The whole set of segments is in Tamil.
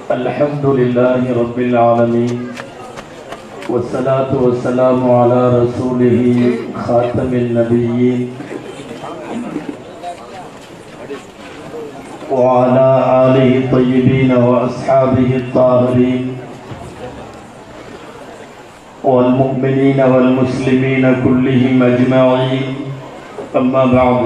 الحمد لله رب العالمين والصلاة والسلام على رسوله خاتم النبيين وعلى آله الطيبين وأصحابه الطاهرين والمؤمنين والمسلمين كلهم أجمعين أما بعد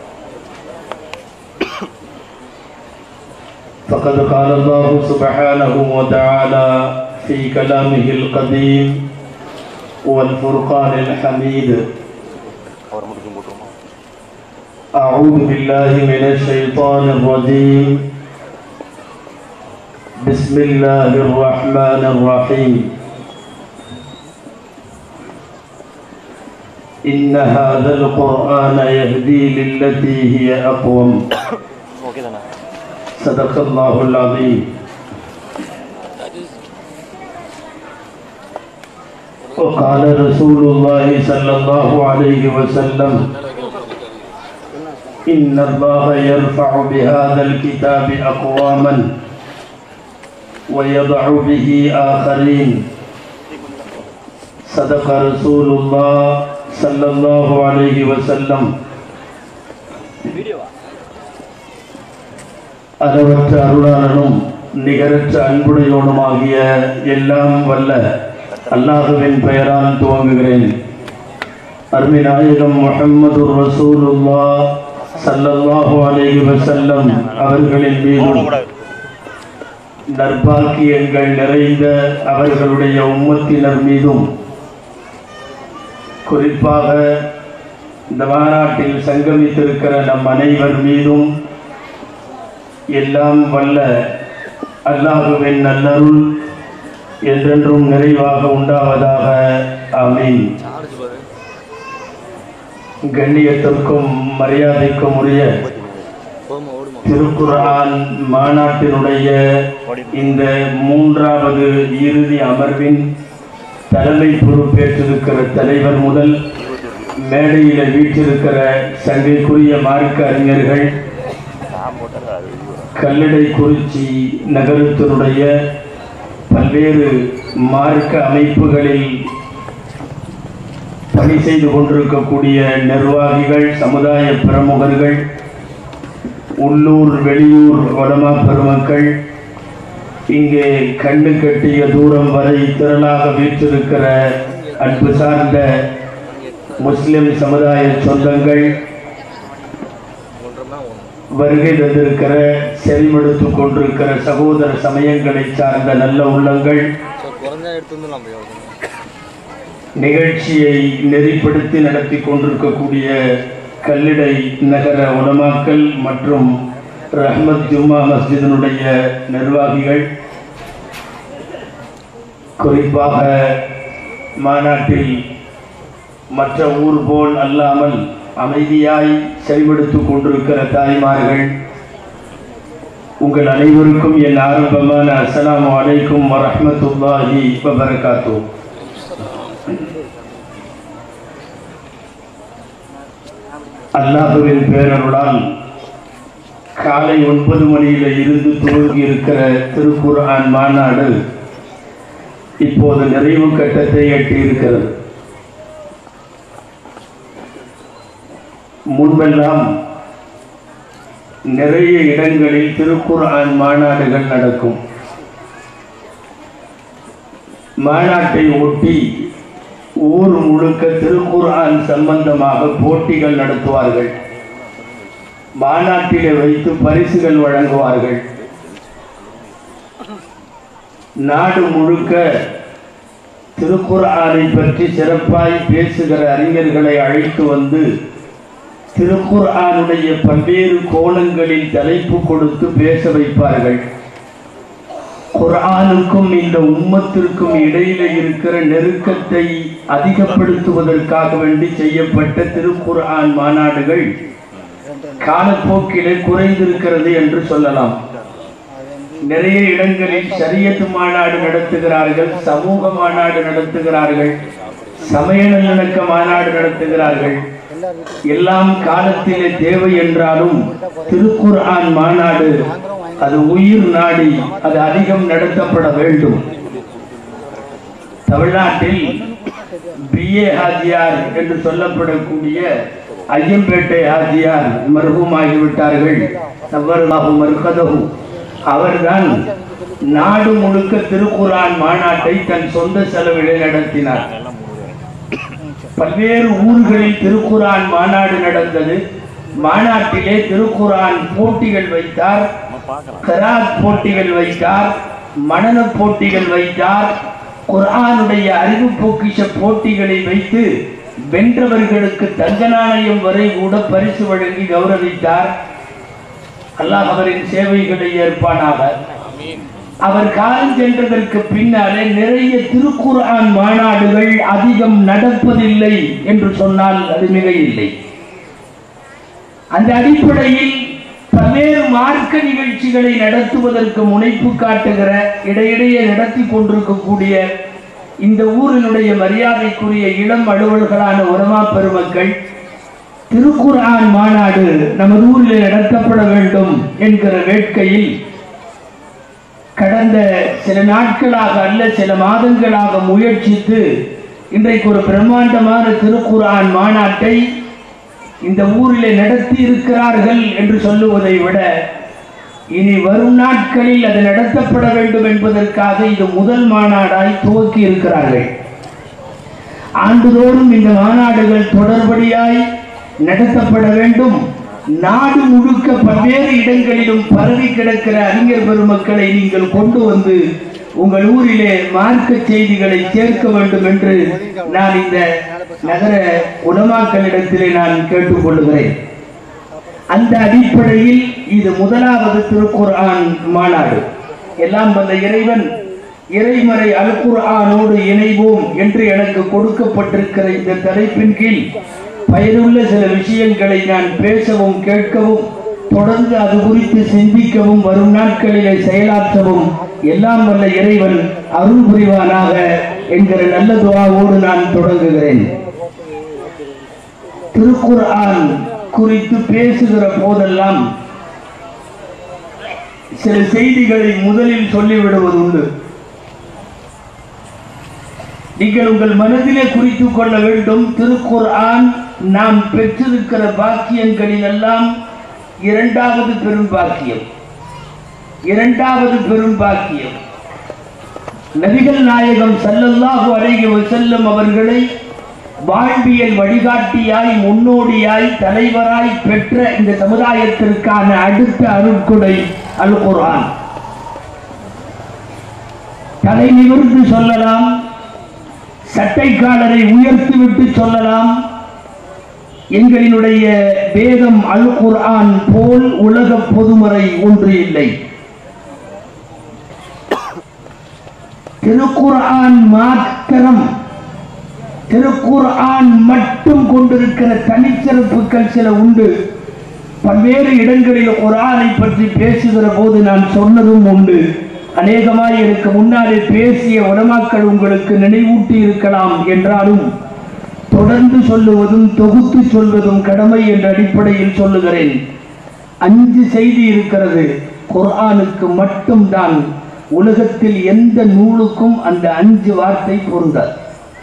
فقد قال الله سبحانه وتعالى في كلامه القديم والفرقان الحميد أعوذ بالله من الشيطان الرجيم بسم الله الرحمن الرحيم إن هذا القرآن يهدي للتي هي أقوم صدق الله العظيم وقال رسول الله صلى الله عليه وسلم إن الله يرفع بهذا الكتاب أقواما ويضع به آخرين صدق رسول الله صلى الله عليه وسلم அளவற்ற அருளாளனும் நிகரற்ற அன்புடையோனுமாகிய எல்லாம் வல்ல அல்லாஹுவின் பெயரால் துவங்குகிறேன் அருமை நாயகம் முஹம்மது ரசூலுல்லா சல்லல்லாஹு அலைஹி வஸல்லம் அவர்களின் மீதும் நற்பாக்கியங்கள் நிறைந்த அவர்களுடைய உம்மத்தினர் மீதும் குறிப்பாக இந்த மாநாட்டில் சங்கமித்திருக்கிற நம் அனைவர் மீதும் எல்லாம் வல்ல அல்லாஹுவின் நல்லருள் என்றென்றும் நிறைவாக உண்டாவதாக ஆமீன் கண்ணியத்திற்கும் மரியாதைக்கும் உரிய திருக்குர்ஆன் மாநாட்டினுடைய இந்த மூன்றாவது இறுதி அமர்வின் தலைமை பொறுப்பேற்றிருக்கிற தலைவர் முதல் மேடையில் வீற்றிருக்கிற சங்கைக்குரிய மார்க்க அறிஞர்கள் கல்லடை குறிச்சி நகரத்தினுடைய பல்வேறு மார்க்க அமைப்புகளில் பணி செய்து கொண்டிருக்கக்கூடிய நிர்வாகிகள் சமுதாய பிரமுகர்கள் உள்ளூர் வெளியூர் வடமா பெருமக்கள் இங்கே கண்டு கட்டிய தூரம் வரை திரளாக வீற்றிருக்கிற அன்பு சார்ந்த முஸ்லிம் சமுதாய சொந்தங்கள் வருகை தந்திருக்கிற செறிமெடுத்து கொண்டிருக்கிற சகோதர சமயங்களை சார்ந்த நல்ல உள்ளங்கள் நிகழ்ச்சியை நெறிப்படுத்தி நடத்தி கொண்டிருக்கக்கூடிய கல்லிடை நகர உலமாக்கல் மற்றும் ரஹ்மத் ஜும்மா மஸ்ஜிதினுடைய நிர்வாகிகள் குறிப்பாக மாநாட்டில் மற்ற ஊர் போல் அல்லாமல் அமைதியாய் செறிவெடுத்து கொண்டிருக்கிற தாய்மார்கள் உங்கள் அனைவருக்கும் என் ஆரம்பமான அஸ்ஸலாமு அலைக்கும் வரஹ்மத்துல்லாஹி வபரகாத்து அல்லாஹுவின் பேரருளால் காலை ஒன்பது மணியில இருந்து துவங்கி இருக்கிற திருக்குர்ஆன் மாநாடு இப்போது நிறைவு கட்டத்தை எட்டியிருக்கிறது முன்பெல்லாம் நிறைய இடங்களில் திருக்குர்ஆன் மாநாடுகள் நடக்கும் மாநாட்டை ஒட்டி ஊர் முழுக்க திருக்குர்ஆன் சம்பந்தமாக போட்டிகள் நடத்துவார்கள் மாநாட்டிலே வைத்து பரிசுகள் வழங்குவார்கள் நாடு முழுக்க திருக்குர்ஆனை பற்றி சிறப்பாய் பேசுகிற அறிஞர்களை அழைத்து வந்து திருக்குர்ஆனுடைய பல்வேறு கோணங்களில் தலைப்பு கொடுத்து பேச வைப்பார்கள் குர்ஆனுக்கும் இந்த உம்மத்திற்கும் இடையில இருக்கிற நெருக்கத்தை அதிகப்படுத்துவதற்காக வேண்டி செய்யப்பட்ட திருக்குர்ஆன் மாநாடுகள் காலப்போக்கிலே குறைந்திருக்கிறது என்று சொல்லலாம் நிறைய இடங்களில் ஷரியத்து மாநாடு நடத்துகிறார்கள் சமூக மாநாடு நடத்துகிறார்கள் சமய நல்லிணக்க மாநாடு நடத்துகிறார்கள் எல்லாம் காலத்திலே தேவை என்றாலும் திருக்குர்ஆன் மாநாடு அது உயிர் நாடி அது அதிகம் நடத்தப்பட வேண்டும் தமிழ்நாட்டில் பிஏ ஹாஜியார் என்று சொல்லப்படக்கூடிய ஐயம்பேட்டை ஹாஜியார் மருகமாகிவிட்டார்கள் நவ்வருலாஹு மருகதகு அவர்தான் நாடு முழுக்க திருக்குரான் மாநாட்டை தன் சொந்த செலவிலே நடத்தினார் பல்வேறு ஊர்களில் திருக்குரான் மாநாடு நடந்தது மாநாட்டிலே திருக்குரான் போட்டிகள் வைத்தார் கராத் போட்டிகள் வைத்தார் மனன போட்டிகள் வைத்தார் குர்ஆனுடைய அறிவு பொக்கிஷ போட்டிகளை வைத்து வென்றவர்களுக்கு தங்க நாணயம் வரை கூட பரிசு வழங்கி கௌரவித்தார் அல்லாஹ் அவரின் சேவைகளை ஏற்பானாக அவர் காலம் சென்றதற்கு பின்னாலே நிறைய திருக்குர்ஆன் மாநாடுகள் அதிகம் நடப்பதில்லை என்று சொன்னால் அது மிக இல்லை அந்த அடிப்படையில் பல்வேறு மார்க்க நிகழ்ச்சிகளை நடத்துவதற்கு முனைப்பு காட்டுகிற இடையிடையே நடத்தி கொண்டிருக்கக்கூடிய இந்த ஊரினுடைய மரியாதைக்குரிய இளம் அலுவல்களான உரமா பெருமக்கள் திருக்குர்ஆன் மாநாடு நமது ஊரில் நடத்தப்பட வேண்டும் என்கிற வேட்கையில் கடந்த சில நாட்களாக அல்ல சில மாதங்களாக முயற்சித்து இன்றைக்கு ஒரு பிரம்மாண்டமான திருக்குர்ஆன் மாநாட்டை இந்த ஊரிலே நடத்தி இருக்கிறார்கள் என்று சொல்லுவதை விட இனி வரும் நாட்களில் அது நடத்தப்பட வேண்டும் என்பதற்காக இது முதல் மாநாடாய் துவக்கி இருக்கிறார்கள் ஆண்டுதோறும் இந்த மாநாடுகள் தொடர்படியாய் நடத்தப்பட வேண்டும் நாடு முழுக்க பல்வேறு இடங்களிலும் பரவி கிடக்கிற அறிஞர் பெருமக்களை நீங்கள் கொண்டு வந்து உங்கள் ஊரிலே மார்க்க செய்திகளை சேர்க்க வேண்டும் என்று நான் இந்த நகர உலமாக்களிடத்திலே நான் கேட்டுக்கொள்கிறேன் அந்த அடிப்படையில் இது முதலாவது திருக்குர்ஆன் மாநாடு எல்லாம் வந்த இறைவன் இறைமறை அல்குர்ஆனோடு இணைவோம் என்று எனக்கு கொடுக்கப்பட்டிருக்கிற இந்த தலைப்பின் கீழ் பயனுள்ள சில விஷயங்களை நான் பேசவும் கேட்கவும் தொடர்ந்து அது குறித்து சிந்திக்கவும் வரும் நாட்களிலே செயலாற்றவும் எல்லாம் வல்ல இறைவன் அருள் புரிவானாக என்கிற நல்ல துவாவோடு நான் தொடங்குகிறேன் திருக்குர்ஆன் குறித்து பேசுகிற போதெல்லாம் சில செய்திகளை முதலில் சொல்லிவிடுவது உண்டு நீங்கள் உங்கள் மனதிலே குறித்துக் கொள்ள வேண்டும் திருக்குர்ஆன் நாம் பெற்றிருக்கிற பாக்கியங்களில் எல்லாம் இரண்டாவது பெரும் பாக்கியம் இரண்டாவது பெரும் பாக்கியம் நபிகள் நாயகம் ஸல்லல்லாஹு அலைஹி வஸல்லம் அவர்களை வாழ்வியல் வழிகாட்டியாய் முன்னோடியாய் தலைவராய் பெற்ற இந்த சமுதாயத்திற்கான அடுத்த அருட்கொடை அல் குர்ஆன் தலை நிமிர்ந்து சொல்லலாம் சட்டைக்காலரை உயர்த்திவிட்டு சொல்லலாம் எங்களினுடைய வேதம் அல் குர்ஆன் போல் உலக பொதுமறை ஒன்று இல்லை திருக்குர்ஆன் மாத்திரம் திருக்குர்ஆன் மட்டும் கொண்டிருக்கிற தனிச்சிறப்புகள் சில உண்டு பல்வேறு இடங்களில் குர்ஆனை பற்றி பேசுகிற போது நான் சொன்னதும் உண்டு அநேகமாய் எனக்கு முன்னாலே பேசிய உலமாக்கள் உங்களுக்கு நினைவூட்டி இருக்கலாம் என்றாலும் தொடர்ந்து சொல்லுவதும் தொகுத்து சொல்வதும் கடமை என்ற அடிப்படையில் சொல்லுகிறேன் அஞ்சு செய்தி இருக்கிறது குர்ஆனுக்கு மட்டும்தான் உலகத்தில் எந்த நூலுக்கும் அந்த அஞ்சு வார்த்தை பொருந்தாது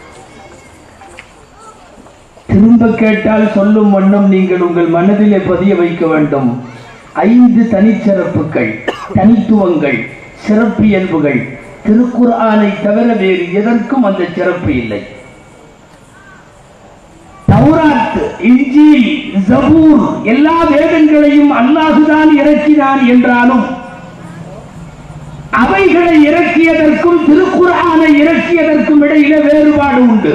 திரும்ப கேட்டால் சொல்லும் வண்ணம் நீங்கள் உங்கள் மனதிலே பதிய வைக்க வேண்டும் ஐந்து தனிச்சிறப்புகள் தனித்துவங்கள் சிறப்பியல்புகள் திருக்குர்ஆனை தவிர வேறு எதற்கும் அந்த சிறப்பு இல்லை தௌராத் இஞ்சில் ஜபூர் எல்லா வேதங்களையும் அல்லாஹுதான் இறக்கினான் என்றாலும் அவைகளை இறக்கியதற்கும் திருக்குர்ஆனை இறக்கியதற்கும் இடையில வேறுபாடு உண்டு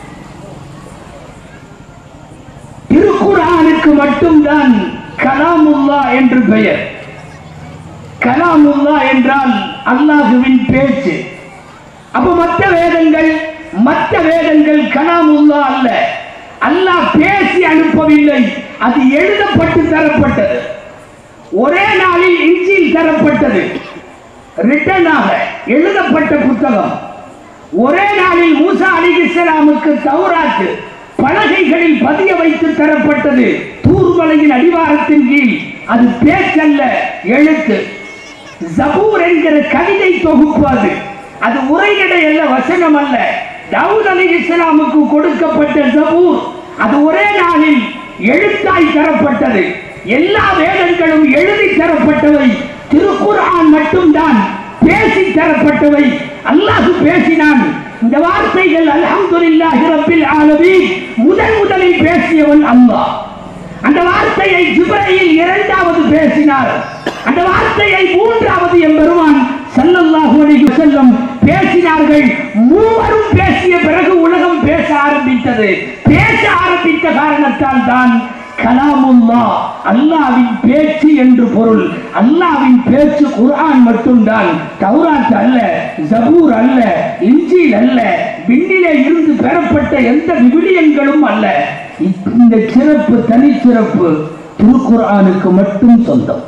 திருக்குர்ஆனுக்கு மட்டும்தான் கலாமுல்லா என்று பெயர் கலாமுல்லா என்றால் அல்லாஹுவின் பேச்சு அப்ப மற்ற வேதங்கள் மற்ற வேதங்கள் கலாமுல்லா அல்ல அல்லாஹ் பேசி அனுப்பவில்லை அது எழுதப்பட்டு தரப்பட்டது ஒரே நாளில் இஞ்சில் தரப்பட்டது ரிட்டனாக எழுதப்பட்ட புத்தகம் ஒரே நாளில் மூசா அலிகிஸ்லாமுக்கு தௌராத்து பலகைகளில் பதிய வைத்து தரப்பட்டது தூர்மலையின் அடிவாரத்தின் கீழ் அது பேச்சல்ல எழுத்து ஜபூர் என்கிற கவிதை தொகுப்பு அது அது உரைநடை அல்ல வசனம் அல்ல தாவூத் அலி இஸ்லாமுக்கு கொடுக்கப்பட்ட ஜபூர் அது ஒரே நாளில் எழுத்தாய் தரப்பட்டது எல்லா வேதங்களும் எழுதி தரப்பட்டவை திருக்குர்ஆன் மட்டும்தான் பேசி தரப்பட்டவை அல்லாஹ் பேசினான் இந்த வார்த்தைகள் அல்ஹம்துலில்லாஹி ரப்பில் ஆலமீன் முதன் முதலில் பேசியவன் அல்லாஹ் அந்த வார்த்தையை ஜிப்ரையில் இரண்டாவது பேசினார் அந்த வார்த்தையை மூன்றாவது எம்பெருமான் ஸல்லல்லாஹு அலைஹி வஸல்லம் பேசினார்கள் மூவரும் பேசிய பிறகு உலகம் பேச ஆரம்பித்தது பேச ஆரம்பித்த காரணத்தால் தான் கலாமுல்லா அல்லாவின் பேச்சு என்று பொருள் அல்லாவின் பேச்சு குர்ஆன் மட்டும்தான் தௌராத் அல்ல ஜபூர் அல்ல இஞ்சில் அல்ல விண்ணிலே இருந்து பெறப்பட்ட எந்த விவிலியங்களும் அல்ல இந்த சிறப்பு தனிச்சிறப்பு திருக்குர்ஆனுக்கு மட்டும் சொந்தம்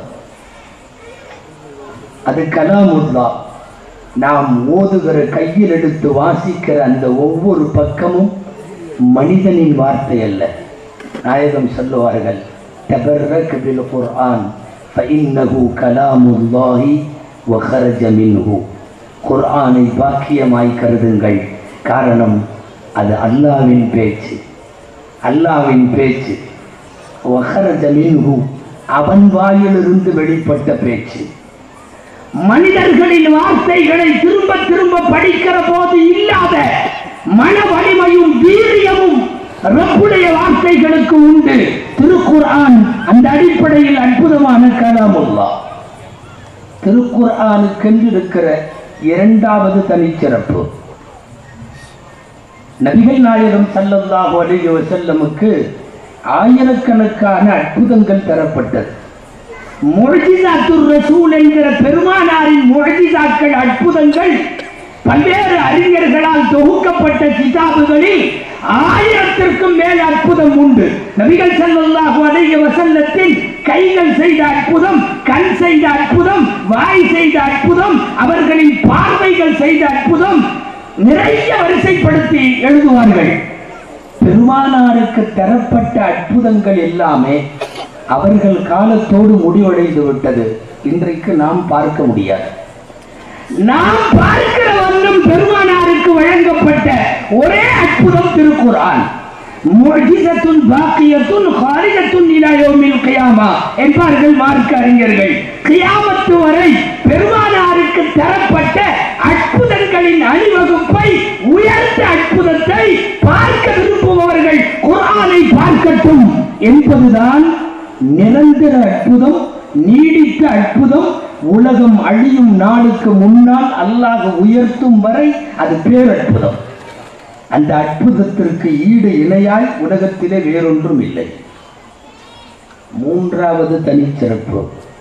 அது கலாமுல்லா நாம் ஓதுகிற கையில் எடுத்து வாசிக்கிற அந்த ஒவ்வொரு பக்கமும் மனிதனின் வார்த்தை அல்ல நாயகம் சொல்லுவார்கள் தபர்ரக் பில் குர்ஆன் ஃபஇன்னஹு கலாமுல்லாஹி வஹரஜ மின்ஹு குர்ஆனை பாக்கியமாய் கருதுங்கள் காரணம் அது அல்லாவின் பேச்சு அல்லாவின் பேச்சு வஹரஜ மின்ஹு அவன் வாயிலிருந்து வெளிப்பட்ட பேச்சு மனிதர்களின் வார்த்தைகளை திரும்ப திரும்ப படிக்கிற போது இல்லாத மன வலிமையும் வீரியமும் ரப்புடைய வார்த்தைகளுக்கு உண்டு திருக்குர்ஆன் அந்த அடிப்படையில் அற்புதமான கலாமுல்லா திருக்குர்ஆனுக்கென்று இருக்கிற இரண்டாவது தனிச்சிறப்பு நபிகள் நாயகம் ஸல்லல்லாஹு அலைஹி வஸல்லமுக்கு ஆயிரக்கணக்கான அற்புதங்கள் தரப்பட்டது முழஜிதாத்துர் ரசூல் என்கிற பெருமானாரின் முழஜிதாக்கள் அற்புதங்கள் பல்வேறு அறிஞர்களால் தொகுக்கப்பட்ட கிதாபுகளில் ஆயிரத்திற்கும் மேல் அற்புதம் உண்டு நபிகள் ஸல்லல்லாஹு அலைஹி வஸல்லத்தின் கைகள் செய்த அற்புதம் கண் செய்த அற்புதம் வாய் செய்த அற்புதம் அவர்களின் பார்வைகள் செய்த அற்புதம் நிறைய வரிசைப்படுத்தி எழுதுவார்கள் பெருமானாருக்கு தரப்பட்ட அற்புதங்கள் எல்லாமே அவர்கள் காலத்தோடு முடிவடைந்து விட்டது இன்றைக்கு நாம் பார்க்க முடியாது நாம் பார்க்கிற வண்ணம் பெருமானாருக்கு வழங்கப்பட்ட ஒரே அற்புதம் திருக்குர்ஆன் முஜிசத்துன் பாக்கியத்துன் ஹாரிஜத்துன் இலா யௌமில் கியாமா என்பார்கள் மார்க்க அறிஞர்கள் கியாமத்து வரை பெருமானாருக்கு தரப்பட்ட அற்புதங்களின் அணிவகுப்பை உயர்ந்த அற்புதத்தை பார்க்க விரும்புபவர்கள் குர்ஆனை பார்க்கட்டும் என்பதுதான் நிரந்தர அற்புதம் நீடித்த அற்புதம் உலகம் அழியும் நாளுக்கு முன்னால் அல்லாஹ் உயர்த்தும் வரை அது பேரற்புதம் அந்த அற்புதத்திற்கு ஈடு இணையாய் உலகத்திலே வேறொன்றும் இல்லை மூன்றாவது தனிச்சிறப்பு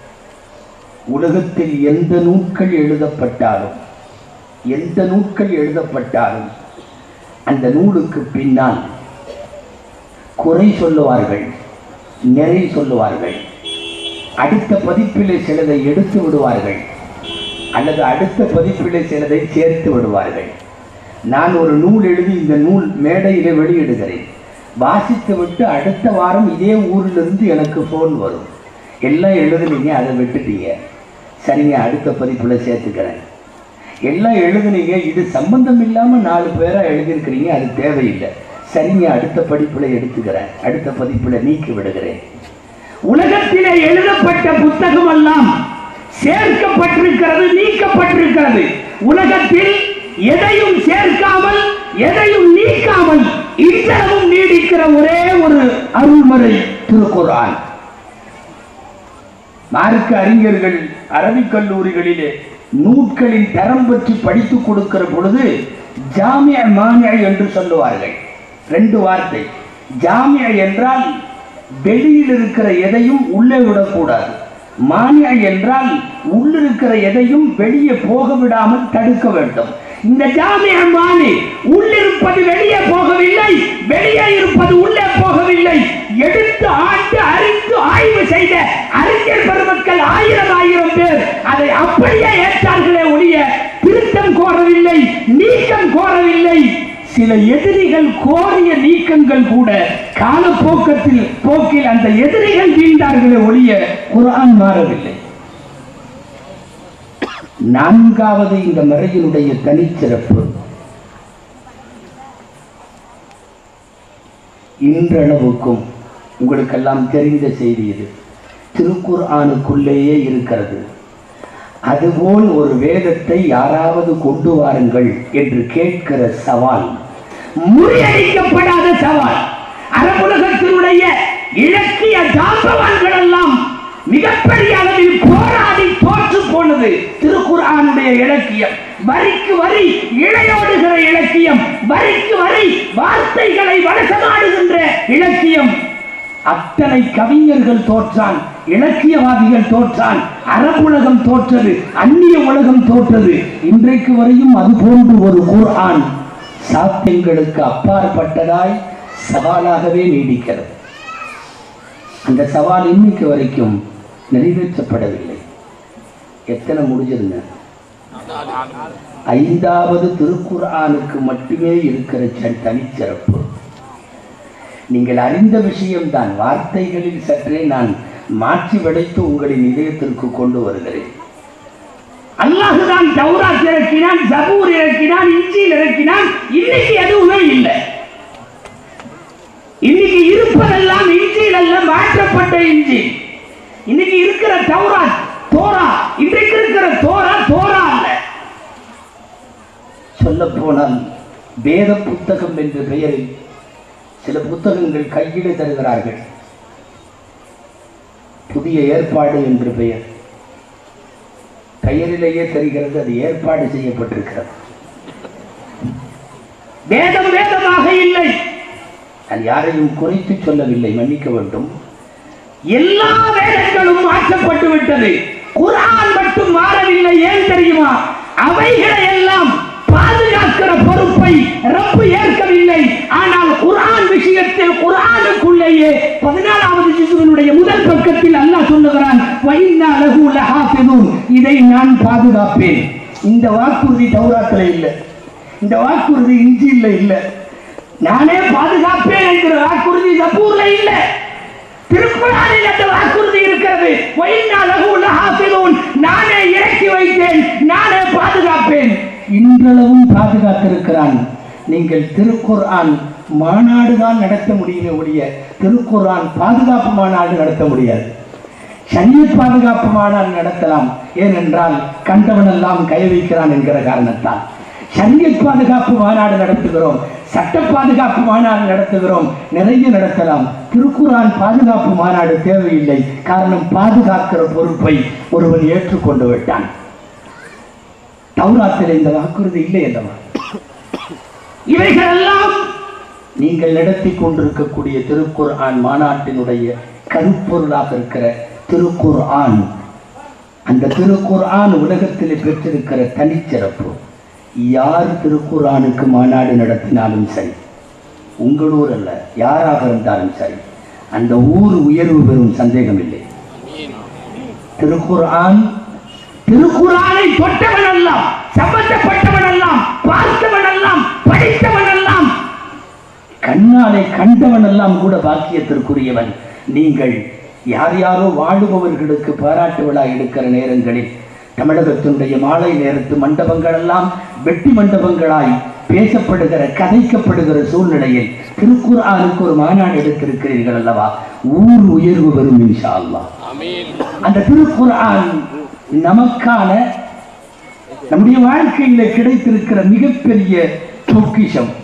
உலகத்தில் எந்த நூட்கள் எழுதப்பட்டாலும் எந்த நூட்கள் எழுதப்பட்டாலும் அந்த நூலுக்கு பின்னால் குறை சொல்லுவார்கள் நிறை சொல்லுவார்கள் அடுத்த பதிப்பிலே சிலதை எடுத்து விடுவார்கள் அல்லது அடுத்த பதிப்பிலே சிலதை சேர்த்து விடுவார்கள் நான் ஒரு நூல் எழுதி இந்த நூல் மேடையிலே வெளியிடுகிறேன் வாசித்து விட்டு அடுத்த வாரம் இதே ஊரிலிருந்து எனக்கு ஃபோன் வரும் எல்லாம் எழுதுனீங்க அதை விட்டுட்டீங்க சரிங்க அடுத்த பதிப்பில் சேர்த்துக்கிறேன் எல்லாம் எழுதுனீங்க இது சம்பந்தம் இல்லாமல் நாலு பேராக எழுதியிருக்கிறீங்க அது தேவையில்லை சரிங்க அடுத்த படிப்பில் எடுத்துக்கிறேன் அடுத்த பதிப்பில் நீக்கி விடுகிறேன் உலகத்திலே எழுதப்பட்ட புத்தகம் எல்லாம் சேர்க்கப்பட்டிருக்கிறது நீக்கப்பட்டிருக்கிறது உலகத்தில் எதையும் சேர்க்காமல் எதையும் நீக்காமல் இன்றளவும் நீடிக்கிற ஒரே ஒரு அருள்முறை திருக்குர்ஆன் மார்க்க அறிஞர்கள் அரபிக் கல்லூரிகளிலே நூட்களின் தரம் பற்றி படித்துக் கொடுக்கிற பொழுது ஜாமிய மானிய என்று சொல்லுவார்கள் ரெண்டு வார்த்தை ஜாமிய என்றால் வெளியில் இருக்கிற எதையும் உள்ளே விடக்கூடாது மானிய என்றால் உள்ளிருக்கிற எதையும் வெளியே போக விடாமல் தடுக்க வேண்டும் இந்த ஜாமிய மானி உள்ளிருப்பது வெளியே போகவில்லை வெளியே இருப்பது உள்ளே போகவில்லை எடுத்து ஆண்டு அறிந்து ஆய்வு செய்த அறிஞர் பெருமக்கள் ஆயிரம் ஆயிரம் பேர் அதை அப்படியே ஏற்றார்களே ஒழிய திருத்தம் கோரவில்லை நீக்கம் கோரவில்லை சில எதிரிகள் கோரிய நீக்கங்கள் கூட காலப்போக்கத்தில் போக்கில் அந்த எதிரிகள் வீழ்ந்தார்களே ஒழிய குர்ஆன் மாறவில்லை நான்காவது இந்த மறையினுடைய தனிச்சிறப்பு இன்றளவுக்கும் உங்களுக்கெல்லாம் தெரிந்த செய்தி இது திருக்குர் ஆணுக்குள்ளேயே இருக்கிறது அதுபோல் ஒரு வேதத்தை யாராவது கொண்டு வாருங்கள் என்று கேட்கிற சவால் முறியடிக்கப்படாத சவால் அரபுலகத்தினுடைய இலக்கிய ஜாம்பவான்கள் எல்லாம் மிகப்பெரிய அளவில் போராடி தோற்று போனது திருக்குர்ஆனுடைய இலக்கியம் வரிக்கு வரி இழையோடுகிற இலக்கியம் வரிக்கு வரி வார்த்தைகளை வழக்கமாடுகின்ற இலக்கியம் அத்தனை கவிஞர்கள் தோற்றான் இலக்கியவாதிகள் தோற்றான் அரபுலகம் தோற்றது அந்நிய உலகம் தோற்றது இன்றைக்கு வரையும் அது போன்று ஒரு குர்ஆன் சாத்தியங்களுக்கு அப்பாற்பட்டதாய் சவாலாகவே நீடிக்கிறது அந்த சவால் இன்னைக்கு வரைக்கும் நிறைவேற்றப்படவில்லை எத்தனை முடிஞ்சதுங்க ஐந்தாவது திருக்குர்ஆனுக்கு மட்டுமே இருக்கிற ச- தனிச்சிறப்பு நீங்கள் அறிந்த விஷயம்தான் வார்த்தைகளில் சற்றே நான் மாற்றி வடைத்து உங்களின் இதயத்திற்கு கொண்டு வருகிறேன் அல்லாஹுதான் தௌராத் இறக்கினான் ஜபூர் இறக்கினான் இஞ்சில் இறக்கினான் இன்னைக்கு எதுவுமே இல்லை இன்னைக்கு இருப்பதெல்லாம் இஞ்சில் அல்ல மாற்றப்பட்ட இஞ்சி இன்னைக்கு இருக்கிற தௌராத் தோரா இன்றைக்கு இருக்கிற தோரா தோரா அல்ல சொல்ல போனால் வேத புத்தகம் என்ற பெயரில் சில புத்தகங்கள் கையிலே தருகிறார்கள் புதிய ஏற்பாடு என்று பெயர் பெயரிலேயே தெரிகிறது அது ஏற்பாடு செய்யப்பட்டிருக்கிறது வேதம் வேதமாக இல்லை நான் யாரையும் குறித்து சொல்லவில்லை மன்னிக்க வேண்டும் எல்லா வேதங்களும் மாற்றப்பட்டு விட்டது குர்ஆன் மட்டும் மாறவில்லை ஏன் தெரியுமா அவைகளை எல்லாம் பாதுகாக்கிற பொறுப்பை ரப்பு ஏற்கவில்லை ஆனால் குர்ஆன் விஷயத்தில் குர்ஆனுக்குள்ளேயே பதினாலாவது ஜிசுவினுடைய முதல் பக்கத்தில் அல்லாஹ் சொல்லுகிறான் வைன்னா லஹு லஹாஃபிதூன் இதை நான் பாதுகாப்பேன் இந்த வாக்குறுதி தௌராத்தில் இல்லை இந்த வாக்குறுதி இஞ்சியில் இல்லை நானே பாதுகாப்பேன் என்கிற வாக்குறுதி ஜபூர்ல இல்லை திருக்குறானில் அந்த வாக்குறுதி இருக்கிறது வைன்னா லஹு லஹாஃபிதூன் நானே இறக்கி வைத்தேன் நானே பாதுகாப்பேன் இன்றளவும் பாதுகாத்திருக்கிறான் நீங்கள் திருக்குர்ஆன் மாநாடு தான் நடத்த முடியுமே ஒழிய திருக்குர்ஆன் பாதுகாப்பு மாநாடு நடத்த முடியாது சரியத் பாதுகாப்பு மாநாடு நடத்தலாம் ஏனென்றால் கண்டவனெல்லாம் கை வைக்கிறான் என்கிற காரணத்தால் சரியத் பாதுகாப்பு மாநாடு நடத்துகிறோம் சட்ட பாதுகாப்பு மாநாடு நடத்துகிறோம் நிறைய நடத்தலாம் திருக்குரான் பாதுகாப்பு மாநாடு தேவையில்லை காரணம் பாதுகாக்கிற பொறுப்பை ஒருவன் ஏற்றுக்கொண்டு விட்டான் தௌராத்தில் இந்த வாக்குறுதி இல்லை அல்லவா இவைகளெல்லாம் நீங்கள் நடத்தி கொண்டிருக்கக்கூடிய திருக்குர்ஆன் மாநாட்டினுடைய கருப்பொருளாக இருக்கிற திருக்குர்ஆன் அந்த திருக்குர்ஆன் உலகத்தில் பெற்றிருக்கிற தனிச்சிறப்பு யார் திருக்குர்ஆனுக்கு மாநாடு நடத்தினாலும் சரி உங்கள் ஊர் அல்ல யாராக இருந்தாலும் சரி அந்த ஊர் உயர்வு பெறும் சந்தேகம் இல்லை திருக்குர்ஆன் திருக்குறானை தொட்டவன் எல்லாம் சம்பந்தப்பட்டவன் எல்லாம் பார்த்தவன் எல்லாம் படித்தவன் எல்லாம் கண்ணாலே கண்டவன் எல்லாம் கூட பாக்கியத்திற்குரியவன் நீங்கள் யார் யாரோ வாழுபவர்களுக்கு பாராட்டு விழா எடுக்கிற நேரங்களில் தமிழகத்தினுடைய மாலை நேரத்து மண்டபங்கள் எல்லாம் வெட்டி மண்டபங்களாய் பேசப்படுகிற கதைக்கப்படுகிற சூழ்நிலையில் திருக்குர்ஆனுக்கு ஒரு மாநாடு எடுத்திருக்கிறீர்கள் அல்லவா ஊர் உயர்வு பெறும் இன்ஷா அல்லாஹ் அந்த திருக்குர்ஆன் நமக்கான நம்முடைய வாழ்க்கையில கிடைத்திருக்கிற மிகப்பெரிய பொக்கிஷம்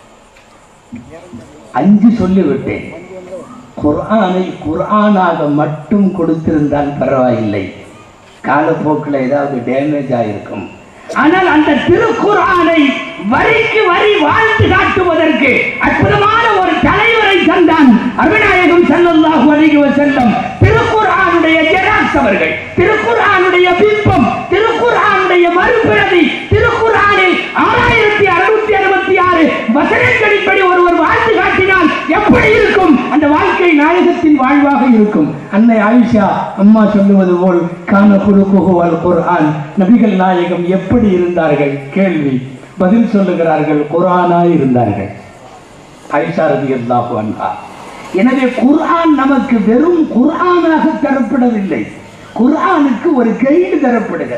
அஞ்சு சொல்லிவிட்டேன் குர்ஆனை குர்ஆனாக மட்டும் கொடுத்திருந்தால் பரவாயில்லை காலப்போக்கில் ஏதாவது டேமேஜ் ஆயிருக்கும் ஆனால் அந்த திருக்குர்ஆனை வரிக்கு வரி வாழ்ந்து காட்டுவதற்கு அற்புதமான ஒரு தலைவரை தந்தான் அபிநாயகம் ஸல்லல்லாஹு அலைஹி வஸல்லம் திருக்குர்ஆனுடைய ஜெராக்ஸ் அவர்கள் திருக்குர்ஆனுடைய பிம்பம் திருக்குர்ஆனுடைய மறுபிரதி திருக்குர்ஆனில் ஆறாயிரத்தி அறுநூத்தி அறுபத்தி ஆறு வசனங்களின்படி ஒருவர் வாழ்ந்து காட்டினால் எப்படி இருக்கும் அந்த வாழ்க்கை நாயகத்தின் வாழ்வாக இருக்கும் அன்னை ஆயிஷா அம்மா சொல்லுவது போல் கான குருகுஹு அல் குர்ஆன் நபிகள் நாயகம் எப்படி இருந்தார்கள் கேள்வி பதில் சொல்லுகிறார்கள் குர்ஆனாய் இருந்தார்கள் ஆயிஷா ரலியல்லாஹு அன்ஹா எனவே குர்ஆன் நமக்கு வெறும் குர்ஆனாக தரப்படவில்லை குர்ஆனுக்கு ஒரு கைடு தரப்படுகிறது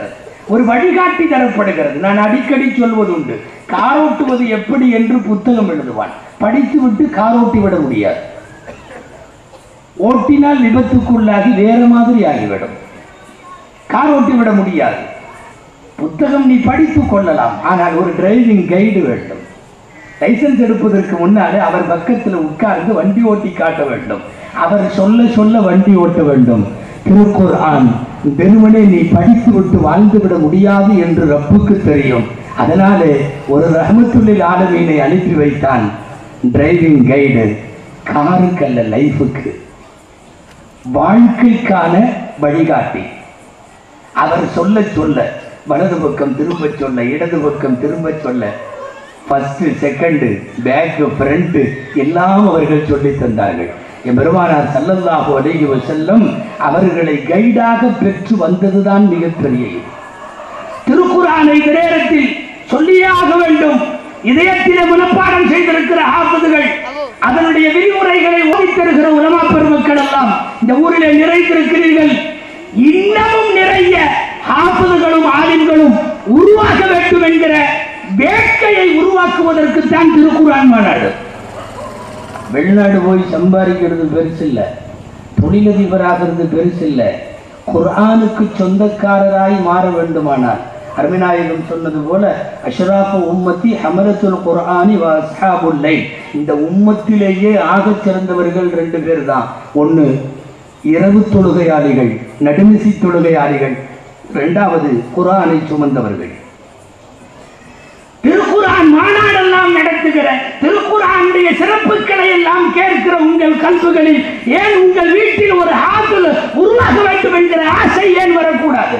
ஒரு வழிகாட்டி தரப்படுகிறது நான் அடிக்கடி சொல்வது உண்டு காரோட்டுவது எப்படி என்று புத்தகம் எழுதுவான் படித்துவிட்டு காரோட்டி விட முடியாது ஓட்டினால் விபத்துக்குள்ளாகி வேற மாதிரி ஆகிவிடும் கார் ஓட்டி விட முடியாது புத்தகம் நீ படித்துக் கொள்ளலாம் ஆனால் ஒரு டிரைவிங் கைடு வேண்டும் லைசன்ஸ் எடுப்பதற்கு முன்னாலே அவர் பக்கத்தில் உட்கார்ந்து வண்டி ஓட்டி காட்ட வேண்டும் அவர் சொல்ல சொல்ல வண்டி ஓட்ட வேண்டும் திருக்குர் ஆண் வெறுமனே நீ படித்து விட்டு வாழ்ந்து விட முடியாது என்று ரப்புக்கு தெரியும் அதனாலே ஒரு ரஹமத்துல்லில் ஆலமீனை அனுப்பி வைத்தான் டிரைவிங் கைடு காருக்கு அல்ல லைஃபுக்கு வாழ்க்கைக்கான வழிகாட்டி அவர் சொல்ல சொல்ல வலது பக்கம் திரும்ப சொல்ல இடது பக்கம் திரும்ப சொல்ல ஃபர்ஸ்ட் செகண்ட் பேக் ஃப்ரண்ட் எல்லாம் அவர்கள் சொல்லி தந்தார்கள் என் பெருமானார் சல்லல்லாஹு அலைஹி வஸல்லம் அவர்களை கைடாக பெற்று வந்ததுதான் மிகப்பெரிய இது. திருக்குறானை இந்த நேரத்தில் சொல்லியே ஆக வேண்டும் இதயத்திலே மனப்பாடம் செய்திருக்கிற ஆபத்துகள் அதனுடைய விரிவுரைகளை ஓடித்தருகிற உலமா பெருமக்கள் எல்லாம் இந்த ஊரிலே நிறைந்திருக்கிறீர்கள் இன்னமும் நிறைய ஆபதுகளும் ஆலிம்களும் உருவாக வேண்டும் என்கிற வேட்கையை உருவாக்குவதற்கு தான் திருக்குறான் மாநாடு வெளிநாடு போய் சம்பாதிக்கிறது பெருசு இல்ல தொழிலதிபராகிறது பெருசு இல்ல குர்ஆனுக்கு சொந்தக்காரராய் மாற வேண்டுமானால் அருமிநாயகம் சொன்னது போல அஷ்ராஃபு உம்மத்தி ஹமரத்துல் குர்ஆனி வ அஸ்ஹாபுல் லைல் இந்த உம்மத்திலேயே ஆகச் சிறந்தவர்கள் ரெண்டு பேர் தான் ஒன்று இரவு தொழுகையாளிகள் நடுநிசி தொழுகையாளிகள் இரண்டாவது குர்ஆனை சுமந்தவர்கள் திருக்குரான் மாநாடெல்லாம் நடத்துகிற திருக்குரானுடைய சிறப்புகளை எல்லாம் கேட்கிற உங்கள் கல்புகளில் ஏன் உங்கள் வீட்டில் ஒரு ஆப்பிள் உருவாக வேண்டும் என்கிற ஆசை ஏன் வரக்கூடாது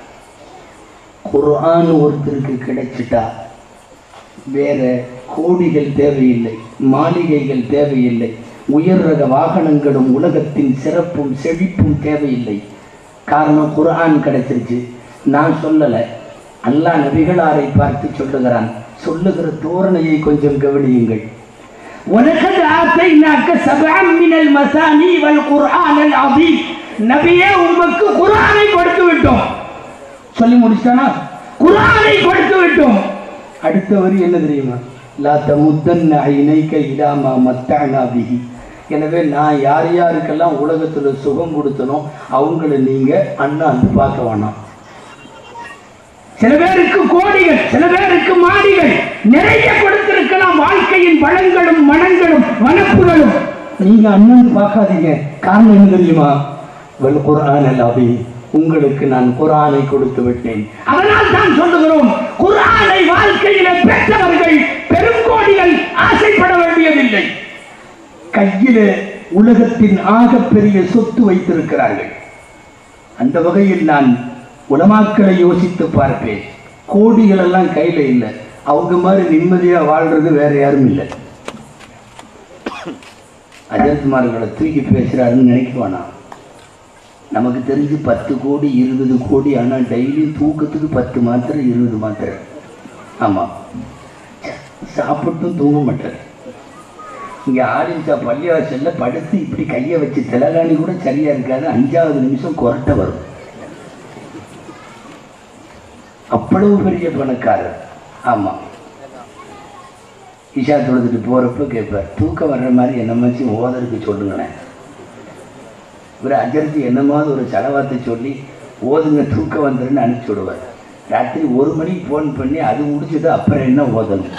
குர்ஆன் ஒருத்தருக்கு கிடைச்சிட்டா வேற கோடிகள் தேவையில்லை மாளிகைகள் தேவையில்லை உயர் ரக வாகனங்களும் உலகத்தின் சிறப்பும் செழிப்பும் தேவையில்லை காரணம் குர்ஆன் கிடைச்சிருச்சு நான் சொல்லலை அல்லாஹ் நபிகளாரை பார்த்து சொல்லுகிறான் சொல்லுகிற தோரணையை கொஞ்சம் கவனியுங்கள் وَلَقَدْ آتَيْنَاكَ سَبْعًا مِنَ الْمَثَانِي وَالْقُرْآنَ الْعَظِيمَ நபியே உமக்கு குர்ஆனை கொடுத்து விட்டோம் சொல்லி முடிச்சானா குர்ஆனை கொடுத்து விட்டோம் அடுத்த வரி என்ன தெரியுமா லா தமுத்தன்ன ஐனைக்க இலாமா மத்தஅனா பிஹி எனவே நான் யார் யாருக்கெல்லாம் உலகத்துல சுகம் கொடுத்தனோ அவங்கள நீங்க அண்ணாந்து பார்க்க வேணாம் சில பேருக்கு கோடிகள் சில பேருக்கு மாடிகள் நிறைய கொடுத்திருக்கலாம் வாழ்க்கையின் வளங்களும் மனங்களும் வனப்புகளும் நீங்க அண்ணன் பார்க்காதீங்க காரணம் என்ன தெரியுமா வல் குர்ஆன் அல்லாவி உங்களுக்கு நான் குர்ஆனை கொடுத்து விட்டேன் அதனால் தான் சொல்லுகிறோம் குர்ஆனை வாழ்க்கையில பெற்றவர்கள் பெருங்கோடிகள் ஆசைப்பட வேண்டியதில்லை கையில உலகத்தின் ஆகப்பெரிய சொத்து வைத்திருக்கிறார்கள் அந்த வகையில் நான் உலமாக்களை யோசித்து பார்ப்பேன் கோடிகள் எல்லாம் கையில இல்லை அவங்க மாதிரி நிம்மதியா வாழ்றது வேற யாரும் இல்லை அஜத்மார்களை தூக்கி பேசுறாருன்னு நினைக்க வேணாம் நமக்கு தெரிஞ்சு பத்து கோடி இருபது கோடி ஆனால் டெய்லி தூக்கத்துக்கு பத்து மாத்திரை இருபது மாத்திரை ஆமாம் சாப்பிட்டும் தூங்க மாட்டார் இங்கே ஆரம்பிச்சா பள்ளிவாசல்ல படுத்து இப்படி கையை வச்சு திலகாணி கூட சரியா இருக்காது அஞ்சாவது நிமிஷம் கொரட்டை வரும் அவ்வளவு பெரிய பணக்காரர் ஆமா இஷா தொழுதுட்டு போறப்ப கேட்பார் தூக்கம் வர்ற மாதிரி என்ன மாதிரி ஓதருக்கு சொல்லுங்களேன் இவர் அஜர்த்தி என்னமாவது ஒரு செலவாத்தை சொல்லி ஓதுங்க தூக்கம் வந்துருன்னு அனுப்பிச்சி விடுவார் ராத்திரி ஒரு மணிக்கு ஃபோன் பண்ணி அது முடிச்சது அப்புறம் என்ன ஓதணும்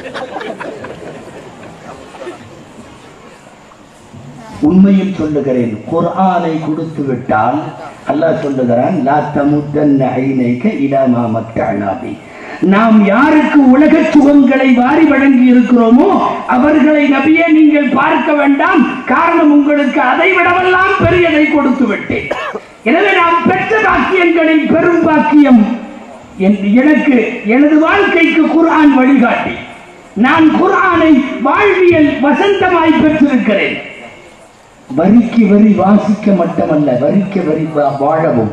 உண்மையில் சொல்லுகிறேன் குர்ஆனை கொடுத்து விட்டால் அல்லாஹ் சொல்லுகிறான் லா தமுத்தன்ன ஐனைக இலா மா மத்தஅனா பி நாம் யாருக்கு உலக சுகங்களை வாரி வழங்கி இருக்கிறோமோ அவர்களை நபியே நீங்கள் பார்க்க வேண்டாம் காரணம் உங்களுக்கு அதை விடவெல்லாம் பெரியதை கொடுத்து விட்டேன் எனவே நாம் பெற்ற பாக்கியங்களின் பெரும் பாக்கியம் என்- எனக்கு எனது வாழ்க்கைக்கு குர்ஆன் வழிகாட்டி நான் குர்ஆனை வாழ்வியல் வசந்தமாய் பெற்றிருக்கிறேன் வரிக்கு வரி வாசிக்க மட்டுமல்ல வரிக்கு வரி வா- வாழவும்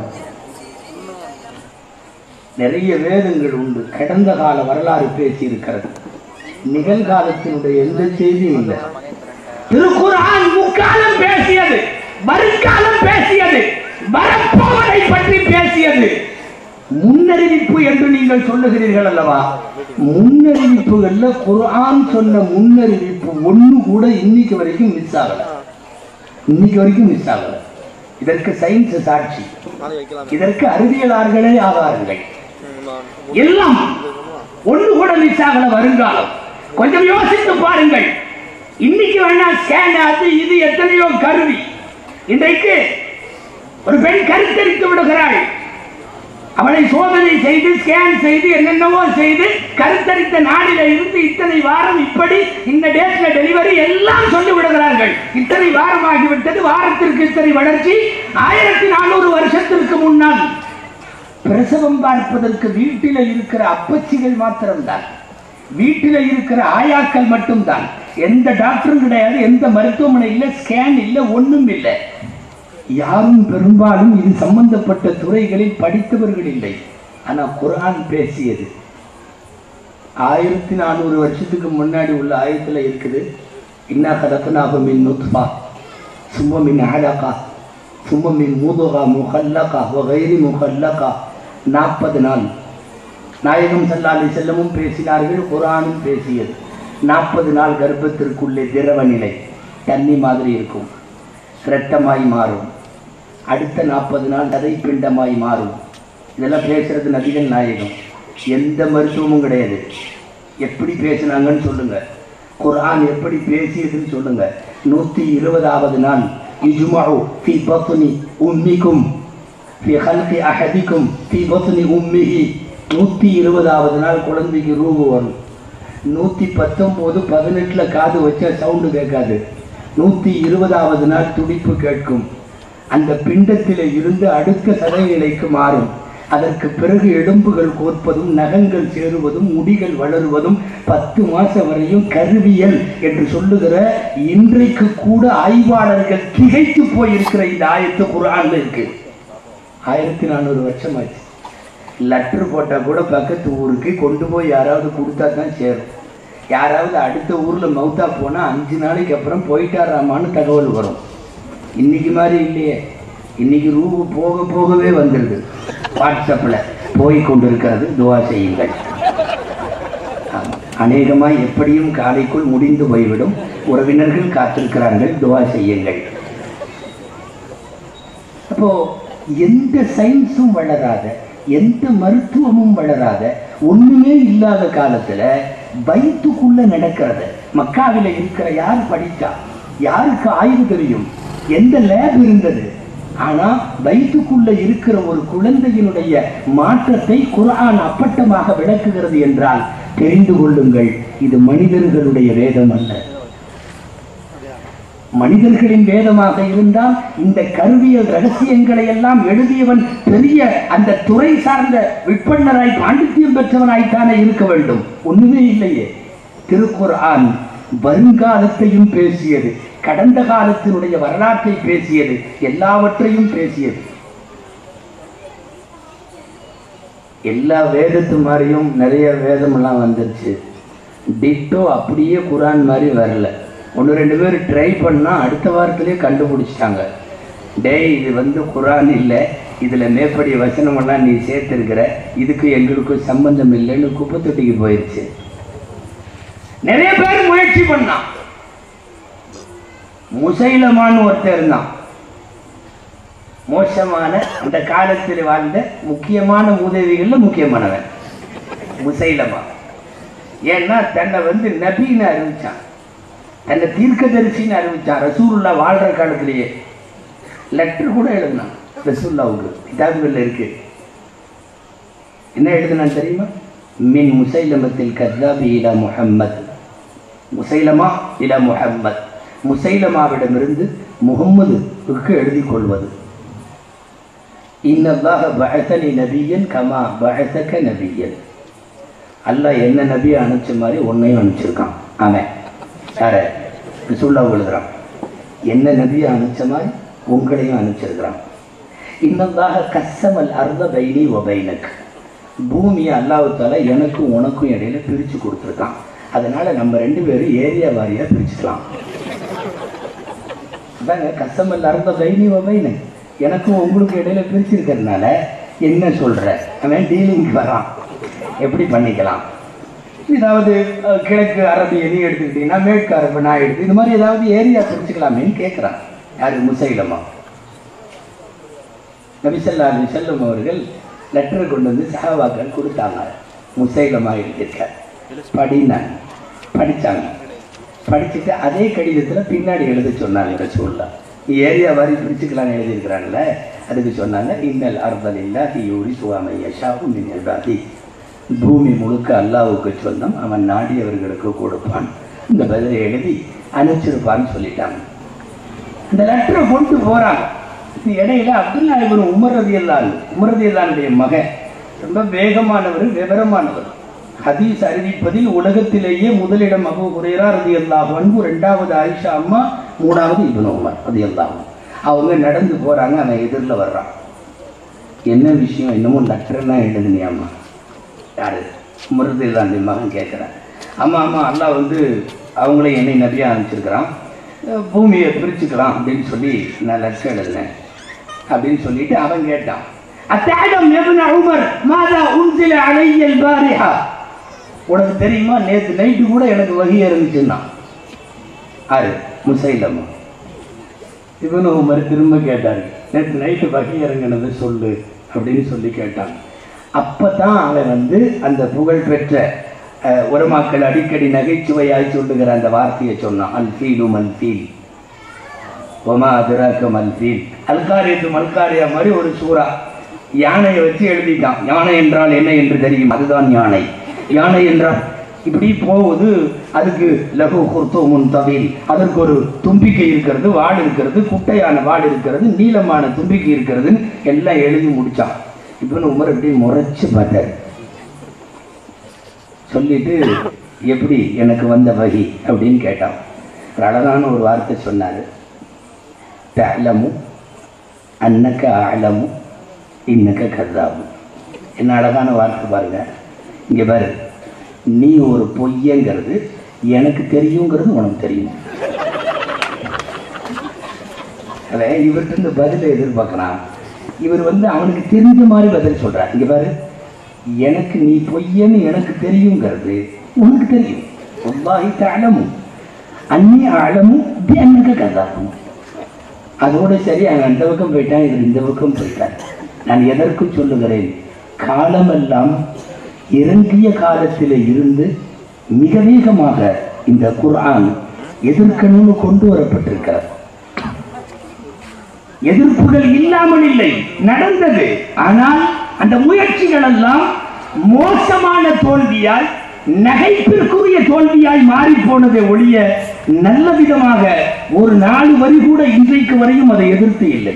நிறைய வேதங்கள் உண்டு கடந்த கால வரலாறு பேசி இருக்கிறது நிகழ்காலத்தினுடைய எந்த செய்தியும் இல்லை திருக்குறான் முக்காலம் பேசியது வருங்காலம் பேசியது வரப்போவதை பற்றி பேசியது முன்னறிவிப்பு என்று நீங்கள் சொல்லுகிறீர்கள் அல்லவா முன்னறிவிப்புகள்ல குர்ஆன் சொன்ன முன்னறிவிப்பு ஒண்ணு கூட இன்னைக்கு வரைக்கும் மிஸ் ஆகல இன்னைக்கு வரைக்கும் மிஸ் ஆகல இதற்கு சயின்ஸ் சாட்சி இதற்கு அறிவியலாளர்களே ஆதாரங்கள் எல்லாம் ஒண்ணு கூட மிஸ் ஆகல வருங்காலம் கொஞ்சம் யோசித்து பாருங்கள் இன்னைக்கு வேணா ஸ்கேன் அது இது எத்தனையோ கருவி இன்றைக்கு ஒரு பெண் கருத்தரித்து விடுகிறாள் அவளை சோதனை செய்து ஸ்கேன் செய்து என்னென்னவோ செய்து கருத்தரித்த நாளில இருந்து இத்தனை வாரம் இப்படி இந்த டேட்ல டெலிவரி எல்லாம் சொல்லி விடுகிறார்கள் இத்தனை வாரம் ஆகிவிட்டது வாரத்திற்கு இத்தனை வளர்ச்சி ஆயிரத்தி நானூறு வருஷத்திற்கு முன்னால் பிரசவம் பார்ப்பதற்கு வீட்டில இருக்கிற அப்பச்சிகள் மாத்திரம்தான் வீட்டில இருக்கிற ஆயாக்கள் மட்டும்தான் எந்த டாக்டரும் கிடையாது எந்த மருத்துவமனை இல்லை ஸ்கேன் இல்லை ஒண்ணும் இல்லை யாரும் பெரும்பாலும் இது சம்பந்தப்பட்ட துறைகளில் படித்தவர்கள் இல்லை ஆனா குர்ஆன் பேசியது ஆயிரத்தி நானூறு வருஷத்துக்கு முன்னாடி உள்ள ஆயத்துல இருக்குது இன்னா கதக்கனாக மின் நுத்ஃபா சும்ம மின் அலகா சும்ம மின் மூதுகா முகல்லகா வகைரி முகல்லகா நாற்பது நாள் நாயகம் சல்லாலி செல்லமும் பேசினார்கள் குரானும் பேசியது நாற்பது நாள் கர்ப்பத்திற்குள்ளே திரவ நிலை தண்ணி மாதிரி இருக்கும் இரத்தமாய் மாறும் அடுத்த நாற்பது நாள் கதை பிண்டமாய் மாறும் இதெல்லாம் பேசுறது நபிகள் நாயகம் எந்த மருத்துவமும் கிடையாது எப்படி பேசினாங்கன்னு சொல்லுங்க குர்ஆன் எப்படி பேசியதுன்னு சொல்லுங்க நூத்தி இருபதாவது நாள் இஜ்மஉ ஃபி பத்னி உம்மிக்கும் ஃபி ஹல்கி அஹதிக்கும் ஃபி பத்னி உம்மிஹி நூத்தி இருபதாவது நாள் குழந்தைக்கு ரூபு வரும் நூத்தி பத்தொன்பது பதினெட்டுல காது வச்சா சவுண்டு கேட்காது நூத்தி இருபதாவது நாள் துடிப்பு கேட்கும் அந்த பிண்டத்திலே இருந்து அடுத்த சதை நிலைக்கு மாறும் அதற்கு பிறகு எலும்புகள் கோர்ப்பதும் நகங்கள் சேருவதும் முடிகள் வளருவதும் பத்து மாசம் வரையும் கருவியல் என்று சொல்லுகிற இன்றைக்கு கூட ஆய்வாளர்கள் திகைத்து போயிருக்கிற இந்த ஆயத்து குரான்ல இருக்கு ஆயிரத்தி நானூறு வருஷம் ஆச்சு லெட்டர் போட்டால் கூட பக்கத்து ஊருக்கு கொண்டு போய் யாராவது கொடுத்தா தான் சேரும் யாராவது அடுத்த ஊரில் மவுத்தா போனால் அஞ்சு நாளைக்கு அப்புறம் போயிட்டாராமான்னு தகவல் வரும் இன்னைக்கு மாதிரி இல்லையே இன்னைக்கு ரூபு போக போகவே வந்துடுது வாட்ஸ்அப்பில் போய் கொண்டு இருக்கிறது துவா செய்யுங்கள் ஆமா. அநேகமாய் எப்படியும் காலைக்குள் முடிந்து போய்விடும் உறவினர்கள் காத்திருக்கிறார்கள் துவா செய்யுங்கள் அப்போ எந்த சயின்ஸும் வளராத எந்த மருத்துவமும் வளராத ஒண்ணுமே இல்லாத காலத்துல வயிற்றுக்குள்ள நடக்கிறத மக்காவில இருக்கிற யார் படித்தா யாருக்கு ஆய்வு தெரியும் எந்த லேப் இருந்தது ஆனா வயிற்றுக்குள்ள இருக்கிற ஒரு குழந்தையினுடைய மாற்றத்தை குர்ஆன் அப்பட்டமாக விளக்குகிறது என்றால் தெரிந்து கொள்ளுங்கள் இது மனிதர்களுடைய வேதம் அல்ல மனிதர்களின் வேதமாக இருந்தால் இந்த கருவியல் ரகசியங்களை எல்லாம் எழுதியவன் பெரிய அந்த துறை சார்ந்த விற்பனராய் பாண்டித்யம் பெற்றவனாய்த்தானே இருக்க வேண்டும் ஒண்ணுமே இல்லையே திருக்குர்ஆன் வருங்காலத்தையும் பேசியது கடந்த காலத்தினுடைய வரலாற்றை பேசியது எல்லாவற்றையும் பேசியது எல்லா வேதத்து மாதிரியும் நிறைய வேதமெல்லாம் வந்துருச்சு டிட்டோ அப்படியே குரான் மாதிரி வரல ஒன்று ரெண்டு பேர் ட்ரை பண்ணால் அடுத்த வாரத்திலே கண்டுபிடிச்சிட்டாங்க டேய் இது வந்து குரான் இல்லை இதில் மேற்படி வசனமெல்லாம் நீ சேர்த்துருக்கிற இதுக்கு எங்களுக்கும் சம்பந்தம் இல்லைன்னு குப்பை தொட்டிக்கு போயிடுச்சு நிறைய பேர் முயற்சி பண்ணான் முசைலமான்னு ஒருத்தர் இருந்தான் மோசமான அந்த காலத்தில் வாழ்ந்த முக்கியமான உதவிகள்ல முக்கியமானவன் முசைலமா ஏன்னா தன்னை வந்து நபின்னு அறிவிச்சான் தன்னை தீர்க்கதரிசின்னு அறிவிச்சான் ரசூலுல்லா வாழ்ற காலத்திலேயே லெட்டர் கூட எழுதினான் ரசூல்லாவுக்கு கிதாபுகள்ல இருக்கு என்ன எழுதினான் தெரியுமா மின் முசைலமத்தில் கத்தாபி இலா முஹம்மத் முசைலமா இலா முஹம்மத் முசைலமாவிடமிருந்து முகம்மதுக்கு எழுதி கொள்வது இன்னல்லாஹ பஅதனி நபியன் கமா பஅதக நபியன் அல்லாஹ் என்ன நபியை அனுப்பிச்ச மாதிரி உன்னையும் அனுப்பிச்சிருக்கான் அவன் யார ரசூல்லா எழுதுறான் என்ன நபியை அனுப்பிச்ச மாதிரி உங்களையும் அனுப்பிச்சிருக்கிறான் இன்னல்லாஹ கஸ்ஸமல் அர்த பைனி ஒபைனக் பூமியை அல்லாஹ்தால எனக்கும் உனக்கும் இடையில பிரித்து கொடுத்துருக்கான் அதனால நம்ம ரெண்டு பேரும் ஏரியா வாரியா பிரிச்சுக்கலாம் அதாங்க கஸ்டமர் அர்த்த பைனி ஒபைனக் எனக்கும் உங்களுக்கு இடையில பிரிச்சிருக்கிறதுனால என்ன சொல்ற அவன் டீலிங்க்கு வரான் எப்படி பண்ணிக்கலாம் ஏதாவது அஹ், கிழக்கு அரபி நீ எடுத்துக்கிட்டீங்கன்னா மேற்கு அரபு நான் எடுத்து இது மாதிரி ஏதாவது ஏரியா பிரிச்சுக்கலாமேன்னு கேட்குறான் யாரு முசைலமா நபிசல்லா அலி செல்லும் அவர்கள் லெட்டர் கொண்டு வந்து சஹாபாக்கள் கொடுத்தாங்க முசைலமா எழுதியிருக்க படினாங்க படித்தாங்க படிச்சுட்டு அதே கடிதத்தில் பின்னாடி எழுத சொன்னாங்க ரசூல்லா நீ ஏரியா வாரி பிரிச்சுக்கலாம்னு எழுதியிருக்கிறாங்கல்ல அதுக்கு சொன்னாங்க இன்னல் அர்தலில்லா யூரி சுவாமை யஷாவு மின்னல்பாதி பூமி முழுக்க அல்லாவுக்கு சொந்தம் அவன் நாடியவர்களுக்கு கொடுப்பான் இந்த பதிலை எழுதி அனுப்பிச்சிருப்பான்னு சொல்லிட்டாங்க இந்த லெட்டரை கொண்டு போறாங்க இது இடையில அப்துல்லா இவர் உமர் ரதியல்லான் உமர் ரதியல்லானுடைய மகன் ரொம்ப வேகமானவர் விவரமானவர் ஹதீஸ் அறிவிப்பதில் உலகத்திலேயே முதலிடம் அபு ஹுரேரா ரதியல்லாஹு அன்பு ரெண்டாவது ஆயிஷா அம்மா மூணாவது இப்னு உமர் ரதியல்லாஹு அவங்க நடந்து போறாங்க அவன் எதிரில் வர்றான் என்ன விஷயம் என்னமோ லெட்டர்லாம் எழுதுனியாம்மா யாரு முருதில்லாண்டி மகன் கேட்குறேன் அம்மா அம்மா அல்லாஹ் வந்து அவங்களே என்னை நபியாக அனுப்பிச்சிருக்கிறான் அஹ் பூமியை பிரிச்சுக்கலாம் அப்படின்னு சொல்லி நான் லட்சம் எழுதினேன் அப்படின்னு சொல்லிட்டு அவன் கேட்டான் அத்தாடம் எபுன உமர் மாதா உன்சில அலையல் பாரிஹா உனக்கு தெரியுமா நேற்று நைட்டு கூட எனக்கு வகி இருந்துச்சுன்னா ஆறு முசைலம்மா இவனு உமர் திரும்ப கேட்டாரு நேற்று நைட்டு வகி இறங்கினது சொல்லு அப்படின்னு சொல்லி கேட்டான் அப்போ தான் அவன் வந்து அந்த புகழ்பெற்ற அஹ், உரமாக்கள் அடிக்கடி நகைச்சுவையாய் சொல்லுகிற அந்த வார்த்தையை சொன்னான் அல் ஃபீலு மல் ஃபீல் ஒமா அதிராக்க மல் ஃபீல் அல்காரியத்து மல்காரியா மாதிரி ஒரு சூறா யானையை வச்சு எழுதிட்டான் யானை என்றால் என்ன என்று தெரியும் அதுதான் யானை யானை என்றால் இப்படி போகுது அதுக்கு லகு குர்த்தோமுன் தவில் அதற்கு ஒரு தும்பிக்கை இருக்கிறது வாடு இருக்கிறது குட்டையான வாடு இருக்கிறது நீளமான தும்பிக்கை இருக்கிறதுன்னு எல்லாம் எழுதி முடிச்சான் இப்போ உமர் இப்படி முறைச்சு பார்த்தாரு சொல்லிட்டு எப்படி எனக்கு வந்த வகி அப்படின்னு கேட்டான் ஒரு அழகான ஒரு வார்த்தை சொன்னார் தலமு அன்னக்க அலமு இன்னக்க கர்தாமு என்ன அழகான வார்த்தை பாருங்க இங்கே பாரு நீ ஒரு பொய்யங்கிறது எனக்கு தெரியுங்கிறது உனக்கு தெரியும் அதை இவர்கிட்ட இந்த பதிலை எதிர்பார்க்கலாம் இவர் வந்து அவனுக்கு தெரிஞ்ச மாதிரி பதில் சொல்றார் இங்க பாரு எனக்கு நீ பொய்யன்னு எனக்கு தெரியுங்கிறது உனக்கு தெரியும் ஒவ்வாஹி அழமும் அந்நிய அழமும் அன்னக்க கதாகும் அதோட சரி அவன் அந்த பக்கம் போயிட்டான் இவர் இந்த பக்கம் போயிட்டான் நான் எதற்கு சொல்லுகிறேன் காலமெல்லாம் இறங்கிய காலத்தில் இருந்து மிக வேகமாக இந்த குர்ஆன் எதிர்க்கணும்னு கொண்டு வரப்பட்டிருக்கிறது எதிர்ப்புகள் இல்லாமல் இல்லை நடந்தது ஆனால் அந்த முயற்சிகள் எல்லாம் மோசமான தோல்வியாய் நகைப்பிற்குரிய தோல்வியாய் மாறி போனதை ஒழிய நல்ல விதமாக ஒரு நாலு வரி கூட இன்றைக்கு வரையும் அதை எதிர்த்து இல்லை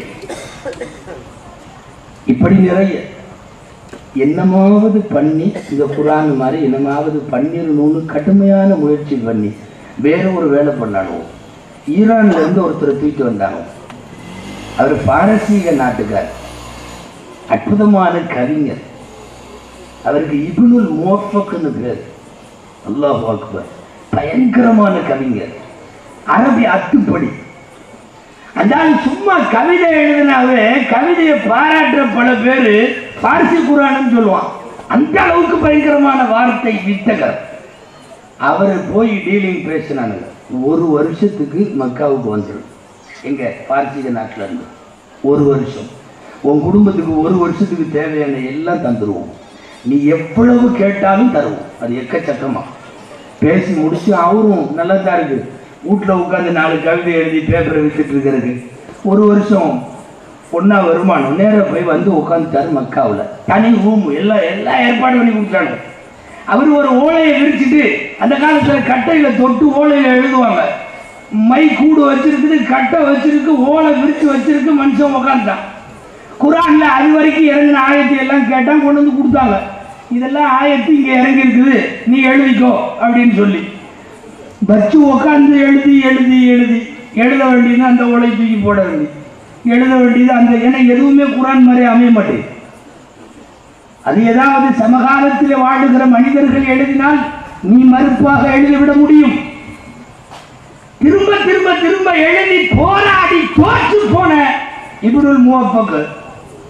இப்படி நிறைய என்னமாவது பண்ணி இந்த குரான் மாதிரி என்னமாவது பண்ணிடணும்னு கடுமையான முயற்சி பண்ணி வேற ஒரு வேலை பண்ணணும் ஈரான்ல இருந்து ஒருத்தர் தூக்கிட்டு வந்தாங்க அவர் பாரசீக நாட்டுக்கார் அற்புதமான கவிஞர் அவருக்கு இப்னுல் மோஃபக்னு பேர் அல்லாஹ் அக்பர் பயங்கரமான கவிஞர் அரபி அத்துப்படி அந்த ஆள் சும்மா கவிதை எழுதினாவே கவிதையை பாராட்டுற பல பேர் பார்சி குரான்னு சொல்லுவான் அந்த அளவுக்கு பயங்கரமான வார்த்தை வித்தகர் அவர் போய் டீலிங் பேசினானுங்க ஒரு வருஷத்துக்கு மக்காவுக்கு வந்துடும் எங்க பார்த்திக நாட்டுல இருந்து ஒரு வருஷம் உன் குடும்பத்துக்கு ஒரு வருஷத்துக்கு தேவையான எல்லாம் தந்துடுவோம் நீ எவ்வளவு கேட்டாலும் தருவோம் அது எக்கச்சக்கமா பேசி முடிச்சு அவரும் நல்லா தான் இருக்கு வீட்டில் உட்காந்து நாலு கவிதை எழுதி பேப்பரை வித்துட்டு இருக்கிறது ஒரு வருஷம் ஒன்றா வருமானம் நேராக போய் வந்து உட்காந்துட்டாரு மக்காவில் தனி ரூம் எல்லாம் எல்லா ஏற்பாடு பண்ணி கொடுத்தாங்க அவர் ஒரு ஓலையை விரிச்சிட்டு அந்த காலத்தில் கட்டையில் தொட்டு ஓலையில் எழுதுவாங்க மை கூடு வச்சிருக்குது கட்டை வச்சிருக்கு ஓலை விரிச்சு வச்சிருக்கு மனுஷன் உக்காந்துட்டான் குரான்ல அது வரைக்கும் இறங்கின ஆயத்தை எல்லாம் கேட்டான் கொண்டு வந்து கொடுத்தாங்க இதெல்லாம் ஆயத்து இங்க இறங்கி இருக்குது நீ எழுதிக்கோ அப்படின்னு சொல்லி பச்சு உட்காந்து எழுதி எழுதி எழுதி எழுத வேண்டியது அந்த ஓலை தூக்கி போட வேண்டியது எழுத வேண்டியது அந்த ஏன்னா எதுவுமே குரான் மாதிரி அமைய மாட்டேங்குது அது ஏதாவது சமகாலத்தில் வாழுகிற மனிதர்கள் எழுதினால் நீ மறுப்பாக எழுதிவிட முடியும் திரும்ப திரும்ப திரும்ப எழுதி போராடி தோற்று போன இப்னுல் முவஃபக்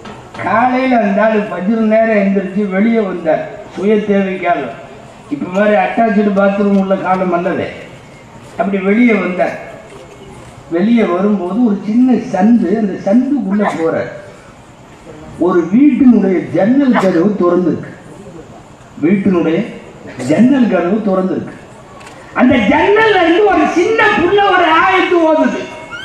காலையில் இருந்தாலும் பஜ்ரு நேரம் எந்திரிச்சு வெளியே வந்தார் சுய தேவைக்காக இப்போ மாதிரி அட்டாச்சு பாத்ரூம் உள்ள காலம் அல்லவே அப்படி வெளியே வந்தார் வெளியே வரும்போது ஒரு சின்ன சந்து அந்த சந்துக்குள்ள போறார் ஒரு வீட்டினுடைய ஜன்னல் கதவு திறந்துருக்கு வீட்டினுடைய ஜன்னல் கதவு திறந்துருக்கு அந்த ஜன்னல்ல இருந்து ஒரு சின்ன புள்ள ஒரு ஆயத்து ஓதுது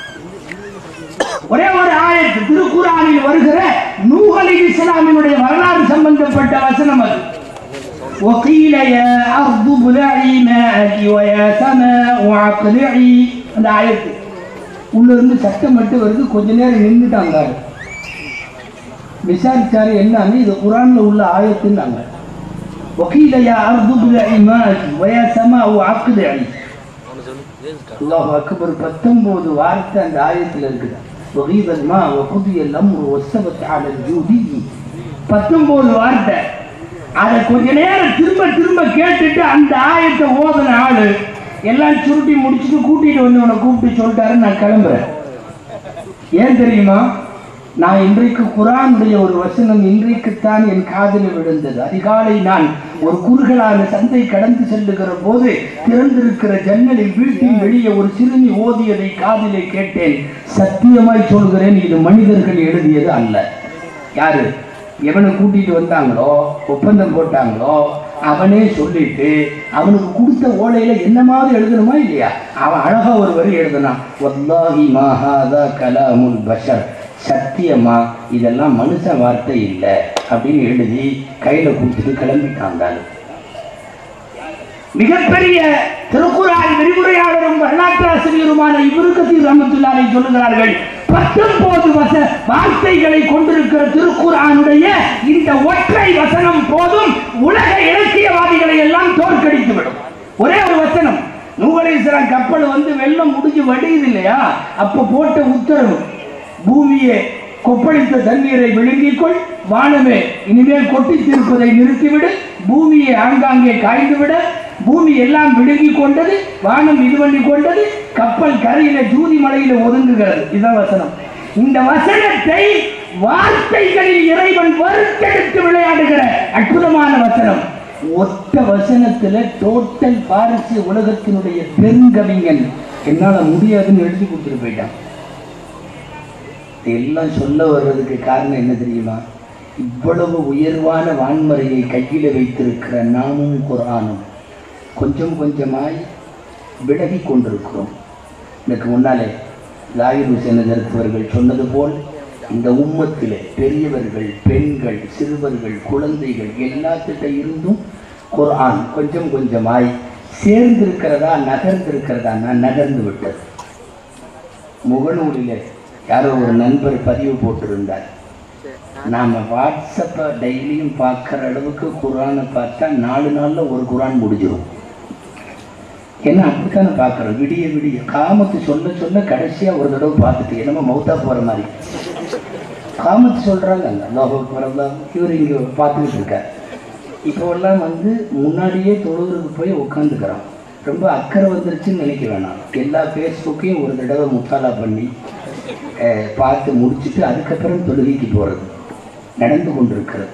ஒரே ஒரு ஆயத்து திருக்குறானில் வருகிற நூகலி இஸ்லாமினுடைய வரலாறு சம்பந்தப்பட்ட வசனம் அது وقيل يا أرض ابلعي ماءك ويا سماء أقلعي அந்த ஆயத்து உள்ள இருந்து சத்தம் மட்டும் வருது கொஞ்ச நேரம் நின்றுட்டாங்க விசாரிச்சாரு என்னன்னு இது குரான்ல உள்ள ஆயத்துன்னாங்க وقيل يا أرض ابلعي ماءك ويا سماء أقلعي அல்லாஹ் அக்பர் பத்தொன்பது வார்த்தை அந்த ஆயத்தில் இருக்குது وغيب الماء وقضي الأمر واستوت على الجودي பத்தொன்பது வார்த்தை அதை கொஞ்ச நேரம் திரும்ப திரும்ப கேட்டுட்டு அந்த ஆயத்தை ஓதுன ஆளு எல்லாம் சுருட்டி முடிச்சுட்டு கூட்டிட்டு வந்து உன்னை கூப்பிட்டு சொல்லிட்டாரு நான் கிளம்புறேன் ஏன் தெரியுமா நான் இன்றைக்கு குரானுடைய ஒரு வசனம் இன்றைக்குத்தான் என் காதில் விழுந்தது அதிகாலை நான் ஒரு குறுகலான சந்தை கடந்து செல்லுகிற போது திறந்திருக்கிற ஜன்னலில் வீட்டின் வெளியே ஒரு சிறுமி ஓதியதை காதிலே கேட்டேன் சத்தியமாய் சொல்கிறேன் இது மனிதர்கள் எழுதியது அல்ல யாரு எவனை கூட்டிட்டு வந்தாங்களோ ஒப்பந்தம் போட்டாங்களோ அவனே சொல்லிட்டு அவனுக்கு கொடுத்த ஓலையில என்ன மாதிரி எழுதணுமா இல்லையா அவன் அழகா ஒரு வரி எழுதுனான் வல்லாஹி மாஹாதா கலாமுல் பஷர் சத்தியமா இதெல்லாம் மனுஷ வார்த்தை இல்லை அப்படின்னு எழுதி கையில கொடுத்துட்டு கிளம்பிட்டாங்க மிகப்பெரிய திருக்குறான் விரிவுரையாளரும் வரலாற்று ஆசிரியருமான இவருக்கத்தில் ரமத்துல்லாரை சொல்லுகிறார்கள் பத்தொன்பது வச வார்த்தைகளை கொண்டிருக்கிற திருக்குறானுடைய இந்த ஒற்றை வசனம் போதும் உலக இலக்கியவாதிகளை எல்லாம் தோற்கடித்து விடும் ஒரே ஒரு வசனம் நூகலேஸ்வரன் கப்பல் வந்து வெள்ளம் முடிஞ்சு வடியுது இல்லையா அப்ப போட்ட உத்தரவு பூமியே கொப்பளித்த தண்ணீரை விழுங்கிக் கொள் வானமே இனிமேல் கொட்டி தீர்ப்பதை நிறுத்திவிடு பூமியை ஆங்காங்கே காய்ந்துவிட பூமி எல்லாம் விழுங்கி கொண்டது வானம் இது பண்ணி கொண்டது கப்பல் கரையில ஜூதி மலையில ஒதுங்குகிறது இதான் வசனம் இந்த வசனத்தை வார்த்தைகளில் இறைவன் வறுத்தெடுத்து விளையாடுகிற அற்புதமான வசனம் ஒத்த வசனத்துல டோட்டல் பாரசீக உலகத்தினுடைய பெருங்கவிஞன் என்னால முடியாதுன்னு எழுதி கொடுத்துட்டு போயிட்டான் இதெல்லாம் சொல்ல வர்றதுக்கு காரணம் என்ன தெரியுமா இவ்வளவு உயர்வான வான்மறையை கையில் வைத்திருக்கிற நாமும் குரானும் கொஞ்சம் கொஞ்சமாய் விலகி கொண்டிருக்கிறோம் இதுக்கு முன்னாலே ஜாகிர் ஹுசேன் அவர்கள் சொன்னது போல் இந்த உம்மத்திலே பெரியவர்கள் பெண்கள் சிறுவர்கள் குழந்தைகள் எல்லாத்திட்ட இருந்தும் குர்ஆன் கொஞ்சம் கொஞ்சமாய் சேர்ந்திருக்கிறதா நகர்ந்திருக்கிறதா நான் நகர்ந்து விட்டது முகநூலில் யாரோ ஒரு நண்பர் பதிவு போட்டிருந்தார் நாம் வாட்ஸ்அப்பை டெய்லியும் பார்க்குற அளவுக்கு குரானை பார்த்தா நாலு நாளில் ஒரு குரான் முடிஞ்சிடும் ஏன்னா அப்படித்தானே பார்க்குறோம் விடிய விடிய காமத்து சொல்ல சொல்ல கடைசியாக ஒரு தடவை பார்த்துட்டு என்னமோ மௌத்தா போகிற மாதிரி காமத்து சொல்கிறாங்க அல்லாஹ் வரலாம் இவர் இங்கே பார்த்துக்கிட்டு இருக்கார் இப்போல்லாம் வந்து முன்னாடியே தொழுகிறதுக்கு போய் உட்காந்துக்கிறோம் ரொம்ப அக்கறை வந்துருச்சுன்னு நினைக்க வேணாம் எல்லா ஃபேஸ்புக்கையும் ஒரு தடவை முத்தாலா பண்ணி அஹ், பார்த்து முடிச்சுட்டு அதுக்கப்புறம் தொழுகைக்கு போகிறது நடந்து கொண்டிருக்கிறது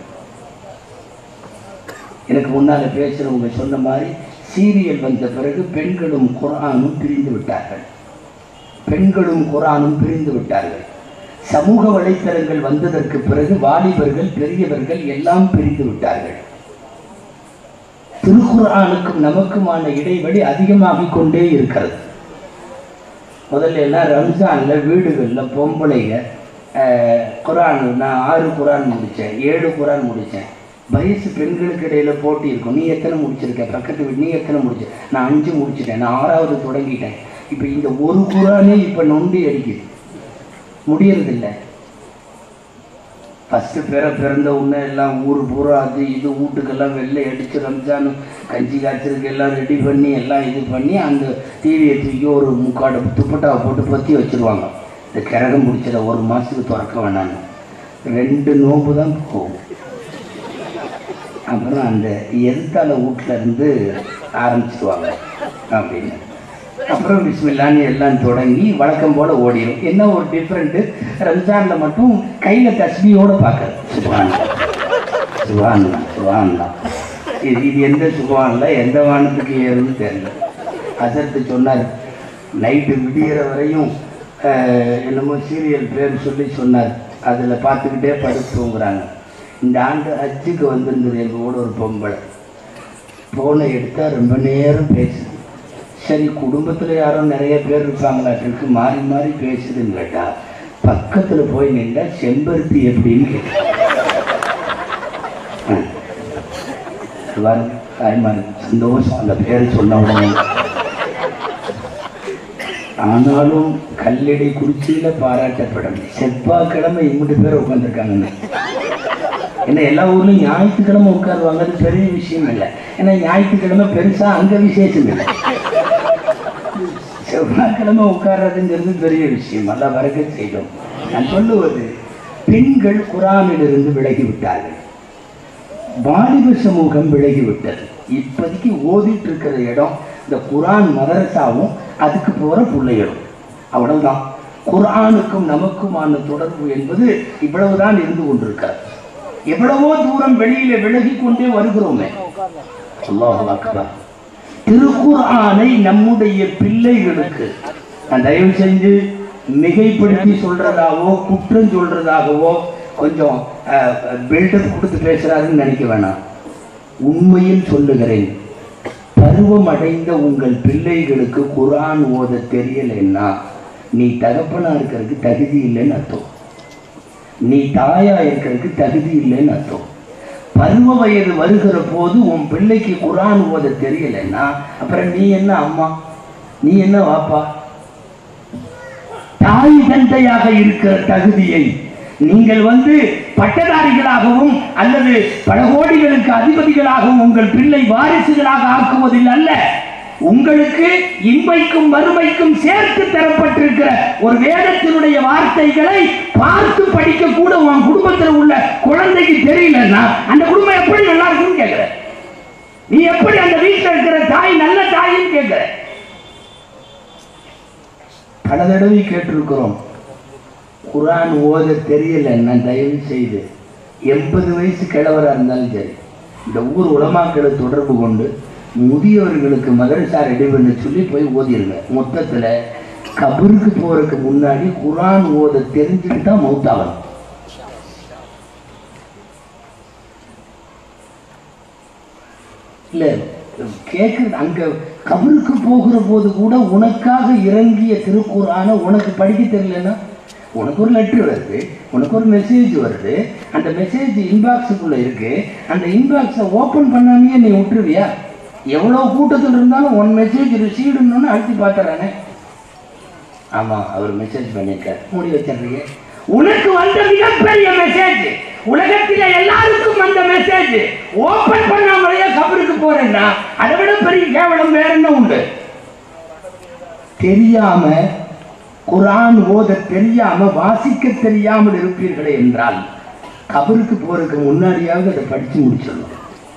எனக்கு முன்னால் பேசுகிறவங்க சொன்ன மாதிரி சீரியல் வந்த பிறகு பெண்களும் குரானும் பிரிந்து விட்டார்கள் பெண்களும் குரானும் பிரிந்து விட்டார்கள் சமூக வலைத்தளங்கள் வந்ததற்கு பிறகு வாலிபர்கள் பெரியவர்கள் எல்லாம் பிரிந்து விட்டார்கள் திருக்குர்ஆனுக்கும் நமக்குமான இடைவெளி அதிகமாகிக் கொண்டே இருக்கிறது முதல்ல எல்லாம் ரம்ஜான்ல வீடுகள்ல பொம்பளைங்க அஹ், குர்ஆன் நான் ஆறு குர்ஆன் முடித்தேன் ஏழு குர்ஆன் முடித்தேன் வயசு பெண்களுக்கு இடையில போட்டி இருக்கும் நீ எத்தனை முடிச்சிருக்க பக்கத்து வீடு நீ எத்தனை முடிச்ச நான் அஞ்சு முடிச்சிட்டேன் நான் ஆறாவது தொடங்கிட்டேன் இப்போ இந்த ஒரு குரானே இப்போ நொண்டி அடிக்குது முடியறதில்லை ஃபஸ்ட்டு பிற பிறந்த உடனே எல்லாம் ஊர் பூரா அது இது வீட்டுக்கெல்லாம் வெள்ளை அடித்து ரம்ஜான் கஞ்சி காய்ச்சலுக்கு எல்லாம் ரெடி பண்ணி எல்லாம் இது பண்ணி அந்த டிவியை தூக்கி ஒரு முக்காடு துப்பட்டாவை போட்டு பற்றி வச்சுருவாங்க இந்த கிரகம் பிடிச்சத ஒரு மாதத்துக்கு திறக்க வேணாங்க ரெண்டு நோம்பு தான் போகும் அப்புறம் அந்த எதிர்த்தால வீட்டில் இருந்து ஆரம்பிச்சிடுவாங்க அப்படின்னு அப்புறம் பிஸ்மில்லான்னு எல்லாம் தொடங்கி வழக்கம் போல் ஓடிடும் என்ன ஒரு டிஃப்ரெண்ட்டு ரம்ஜானில் மட்டும் கையில் தஸ்மியோடு பார்க்கறது சுபான் சுபான் சுபான் இது இது எந்த சுபான்ல எந்த வானத்துக்கு ஏறுன்னு தெரியல அசத்து சொன்னார் நைட்டு விடிகிற வரையும் அஹ், என்னமோ சீரியல் பேர் சொல்லி சொன்னார் அதில் பார்த்துக்கிட்டே படுத்து தூங்குறாங்க இந்த ஆண்டு ஹஜ்ஜுக்கு வந்திருந்தது எங்கள் கூட ஒரு பொம்பளை ஃபோனை எடுத்தால் ரொம்ப நேரம் பேசுது சரி குடும்பத்தில் யாரோ நிறைய பேர் இருப்பாங்களாட்டிருக்கு மாறி மாறி பேசுதுன்னு கேட்டா பக்கத்தில் போய் நின்றா செம்பருத்தி எப்படின்னு கேட்டா பாருங்க, தாய்மா சந்தோஷம் அந்த பேர் சொன்ன உடனே ஆனாலும் கல்லடை குறிச்சியில பாராட்டப்படும் செவ்வாய்க்கிழமை இம்முட்டு பேர் உட்காந்துருக்காங்கன்னு ஏன்னா எல்லா ஊர்லயும் ஞாயிற்றுக்கிழமை உட்காருவாங்க அது பெரிய விஷயம் இல்லை ஏன்னா ஞாயிற்றுக்கிழமை பெருசா அங்க விசேஷம் இல்லை செவ்வாய்க்கிழமை உட்கார்றதுங்கிறது பெரிய விஷயம் நல்லா வரக்க செய்யும் நான் சொல்லுவது பெண்கள் குரானிலிருந்து விலகி விட்டார்கள் வாலிப சமூகம் விலகிவிட்டது இப்போதைக்கு ஓதிட்டு இருக்கிற இடம் இந்த குரான் மதரசாவும் அதுக்கு போற பிள்ளைகளும் அவ்வளவுதான் குரானுக்கும் நமக்குமான தொடர்பு என்பது இவ்வளவுதான் இருந்து கொண்டிருக்கிறது எவ்வளவோ தூரம் வெளியில விலகி கொண்டே வருகிறோமே அல்லாஹ் அக்பர் திருக்குர்ஆனை நம்முடைய பிள்ளைகளுக்கு நான் தயவு செஞ்சு மிகைப்படுத்தி சொல்றதாகவோ குற்றம் சொல்றதாகவோ கொஞ்சம் பில்டப் கொடுத்து பேசுறாருன்னு நினைக்க வேணாம் உண்மையில் சொல்லுகிறேன் பருவம் அடைந்த உங்கள் பிள்ளைகளுக்கு குர்ஆன் ஓத தெரியலைன்னா நீ தகப்பனா இருக்கிறதுக்கு தகுதி இல்லைன்னு அர்த்தம் நீ தாயா இருக்கிறதுக்கு தகுதி இல்லைன்னு அர்த்தம் பருவ வயது வருகிற போது உன் பிள்ளைக்கு குரான் ஓத தெரியலைன்னா அப்புறம் நீ என்ன அம்மா நீ என்ன வாப்பா தாய் தந்தையாக இருக்கிற தகுதியை நீங்கள் வந்து பட்டதாரிகளாகவும் அல்லது பல கோடிகளுக்கு அதிபதிகளாகவும் உங்கள் பிள்ளை வாரிசுகளாக ஆக்குவதில் அல்ல உங்களுக்கு இன்மைக்கும் வறுமைக்கும் சேர்த்து தரப்பட்டிருக்கிற ஒரு வேதத்தினுடைய வார்த்தைகளை பார்த்து படிக்க கூட உன் குடும்பத்தில் உள்ள குழந்தைக்கு தெரியலன்னா அந்த குடும்பம் எப்படி நல்லா இருக்கும்னு கேட்கிற நீ எப்படி அந்த வீட்டில் இருக்கிற தாய் நல்ல தாயின்னு கேட்கிற பல தடவை கேட்டிருக்கிறோம் குரான் ஓத தெரியலன்னா தயவு செய்து எண்பது வயசு கிழவரா இருந்தாலும் சரி இந்த ஊர் உலமாக்களை தொடர்பு கொண்டு முதியவர்களுக்கு மதரசா ரெடி பண்ண சொல்லி போய் ஓதிருங்க மொத்தத்துல கபருக்கு போறதுக்கு முன்னாடி குரான் ஓத தெரிஞ்சுட்டு தான் மௌத்தாகணும் இல்ல கேட்குறது அங்க கபருக்கு போகிற போது கூட உனக்காக இறங்கிய திருக்குறான உனக்கு படிக்க தெரியலன்னா உனக்கு ஒரு லெட்டர் வருது உனக்கு ஒரு மெசேஜ் வருது அந்த மெசேஜ் இன்பாக்ஸுக்குள்ள இருக்கு அந்த இன்பாக்ஸை ஓப்பன் பண்ணாமையே நீ விட்டுருவியா எவ்வளோ கூட்டத்தில் இருந்தாலும் ஒன் மெசேஜ் ரிசீவ்டுன்னு அழுத்தி பார்த்துறானே ஆமா அவர் மெசேஜ் பண்ணியிருக்கார் மூடி வச்சிடுறீங்க உனக்கு வந்த மிகப்பெரிய மெசேஜ் உலகத்தில எல்லாருக்கும் வந்த மெசேஜ் ஓபன் பண்ணாமலேயே கபருக்கு போறேன்னா அதை விட பெரிய கேவலம் வேற என்ன உண்டு தெரியாம குரான் ஓத தெரியாம வாசிக்க தெரியாமல் இருப்பீர்களே என்றால் கபருக்கு போறதுக்கு முன்னாடியாவது அதை படிச்சு முடிச்சிடணும்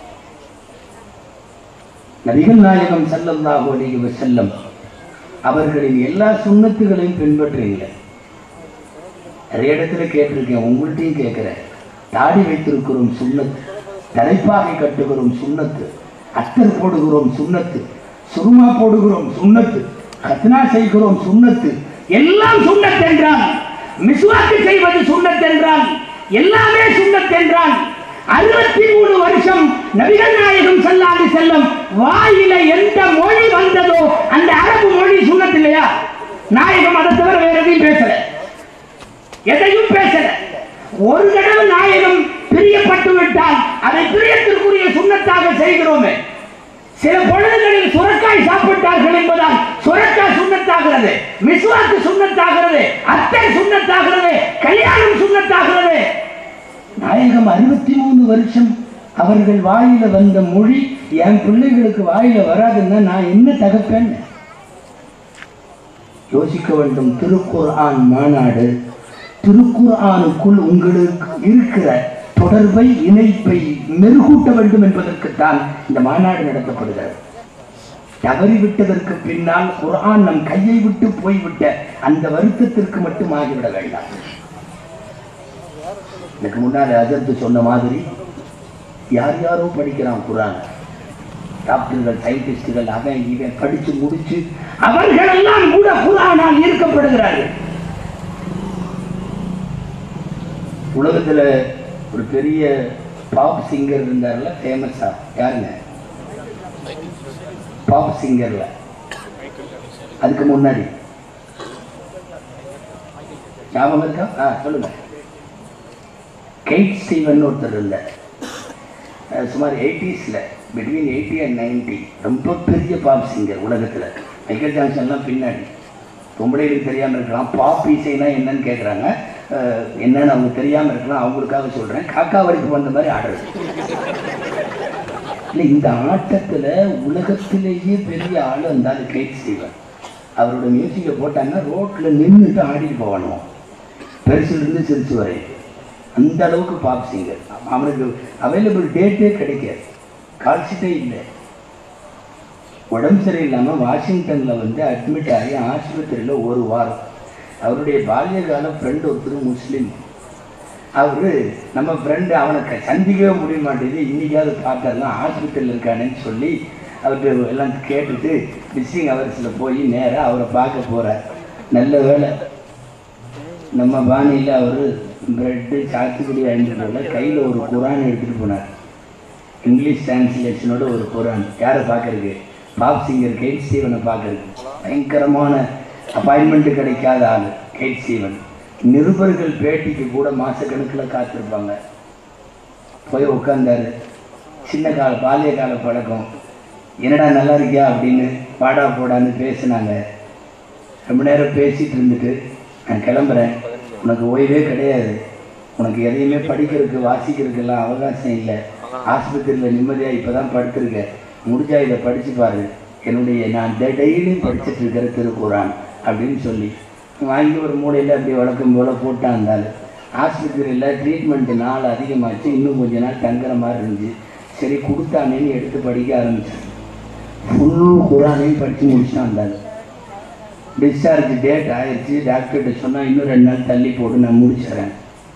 நபிகள் நாயகம் ஸல்லல்லாஹு அலைஹி வஸல்லம் அவர்களின் எல்லா சுண்ணத்துகளையும் பின்பற்றுறீங்க நிறைய இடத்துல கேட்டிருக்கேன் உங்கள்கிட்டையும் கேட்கிறேன் தாடி வைத்திருக்கிறோம் சுண்ணத்து தலைப்பாகை கட்டுகிறோம் சுண்ணத்து அத்தர் போடுகிறோம் சுண்ணத்து சுருமா போடுகிறோம் சுண்ணத்து கத்னா செய்கிறோம் சுண்ணத்து எல்லாம் சுண்ணத் என்றால் மிஸ்வாக்கு செய்வது சுண்ணத் என்றால் எல்லாமே சுண்ணத் என்றால் அறுபத்தி மூணு வருஷம் நபிகள் நாயகம் செல்லாது செல்லும் வாயில எந்த மொழி வந்ததோ அந்த அரபு மொழி சுண்ணத் இல்லையா நாயகம் அதை தவிர வேற எதையும் பேசல எதையும் பேசல ஒரு தடவை நாயகம் பிரியப்பட்டு விட்டால் அதை பிரியத்திற்குரிய சுண்ணத்தாக செய்கிறோமே சில பொழுதுகளில் சுரக்காய் சாப்பிட்டார்கள் என்பதால் சுரக்காய் சுண்ணத்தாகிறது மிஸ்வாக்கு சுண்ணத்தாகிறது அத்தை சுண்ணத்தாகிறது கல்யாணம் சுண்ணத்தாகிறது நாயகம் அறுபத்தி மூணு வருஷம் அவர்கள் வாயில வந்த மொழி என் பிள்ளைகளுக்கு வாயில வராதுன்னா நான் என்ன தகப்பேன் யோசிக்க வேண்டும் திருக்குர்ஆன் மாநாடு திருக்குர்ஆனுக்குள் உங்களுக்கு இருக்கிற தொடர்பை இணைப்பை மெருகூட்ட வேண்டும் என்பதற்குத்தான் இந்த மாநாடு நடத்தப்படுகிறது தவறிவிட்டதற்கு பின்னால் குர்ஆன் நம் கையை விட்டு போய்விட்ட அந்த வருத்தத்திற்கு மட்டும் ஆகிவிட வேண்டாம் எனக்கு முன்னாடி அஜர்த்து சொன்ன மாதிரி யார் யாரோ படிக்கிறான் குரான் டாக்டர்கள் சயின்டிஸ்டுகள் அவன் இவன் படிச்சு முடிச்சு அவர்களெல்லாம் கூட குரானால் ஈர்க்கப்படுகிறார்கள் உலகத்துல ஒரு பெரிய பாப் சிங்கர் இருந்தார்ல ஃபேமஸா யாருங்க பாப் சிங்கர்ல அதுக்கு முன்னாடி ஞாபகம் இருக்கா ஆ சொல்லுங்க கெய்ட் ஸ்டீவன் ஒருத்தர் இருந்தார் அஹ் சுமார் எயிட்டிஸில் பிட்வீன் எயிட்டி அண்ட் நைன்டி ரொம்ப பெரிய பாப் சிங்கர் உலகத்தில் மைக்கேல் ஜான்சன்லாம் பின்னாடி பொம்பளைகளுக்கு தெரியாமல் இருக்கலாம் பாப் இசைனா என்னன்னு கேட்குறாங்க என்னன்னு அவங்க தெரியாமல் இருக்கலாம் அவங்களுக்காக சொல்கிறேன் காக்கா வரைக்கும் வந்த மாதிரி ஆடுறது இல்லை இந்த ஆட்டத்தில் உலகத்திலேயே பெரிய ஆள் இருந்தாலும் கெய்ட் ஸ்டீவன் அவரோட மியூசிக்கை போட்டாங்கன்னா ரோட்டில் நின்றுட்டு ஆடிட்டு போகணும் பெருசுலேருந்து சிரிச்சு வரை அந்த அளவுக்கு பாப் சிங்கர் அவனுக்கு அவைலபிள் டேட்டே கிடைக்காது கால்ஷீட்டே இல்லை உடம்பு சரியில்லாமல் வாஷிங்டனில் வந்து அட்மிட் ஆகி ஆஸ்பத்திரியில் ஒரு வாரம் அவருடைய பால்யகால ஃப்ரெண்ட் ஒருத்தர் முஸ்லீம் அவர் நம்ம ஃப்ரெண்டு அவனை க- சந்திக்கவே முடிய மாட்டேங்குது இன்னைக்காவது பார்க்கறலாம் ஆஸ்பத்திரியில் இருக்கானேன்னு சொல்லி அவர்கிட்ட எல்லாம் கேட்டுட்டு விசிட்டிங் ஹவர்ஸில் போய் நேராக அவரை பார்க்க போகிறார் நல்ல வேலை நம்ம பாணியில் அவர் பிரெட்டு சாத்துக்குடி வாங்கிட்டு போல கையில் ஒரு குரான் எடுத்துகிட்டு போனார் இங்கிலீஷ் டிரான்ஸ்லேஷனோட ஒரு குரான் யாரை பார்க்கறதுக்கு பாப் சிங்கர் கெய்ட் ஸ்டீவனை பார்க்கறதுக்கு பயங்கரமான அப்பாயின்மெண்ட்டு கிடைக்காத ஆள் கெய்ட் ஸ்டீவன் நிருபர்கள் பேட்டிக்கு கூட மாதக்கணக்கில் காத்திருப்பாங்க போய் உட்காந்தாரு சின்ன கால பாலிய கால பழக்கம் என்னடா நல்லா இருக்கியா அப்படின்னு வாடா போடான்னு பேசினாங்க ரொம்ப நேரம் பேசிட்டு இருந்துட்டு நான் கிளம்புறேன் உனக்கு ஓய்வே கிடையாது உனக்கு எதையுமே படிக்கிறதுக்கு வாசிக்கிறதுக்கெல்லாம் அவகாசம் இல்லை ஆஸ்பத்திரியில் நிம்மதியாக இப்போ தான் படுத்திருக்க முடிஞ்சா இதை படிச்சு பாரு என்னுடைய நான் டெய்லியும் படிச்சுட்டு இருக்கிற திருக்குறான் அப்படின்னு சொல்லி வாங்கி ஒரு மூலையில் அப்படி வழக்கம் போல் போட்டான் இருந்தாலும் ஆஸ்பத்திரியில் ட்ரீட்மெண்ட்டு நாள் அதிகமாச்சு இன்னும் கொஞ்ச நாள் தங்குற மாதிரி இருந்துச்சு சரி கொடுத்தானேன்னு எடுத்து படிக்க ஆரம்பிச்சேன் ஃபுல் குரானையும் படித்து முடிச்சான் இருந்தாலும் டிஸ்சார்ஜ் டேட் ஆயிடுச்சு டாக்டர்கிட்ட சொன்னால் இன்னும் ரெண்டு நாள் தள்ளி போட்டு நான் முடிச்சிடறேன்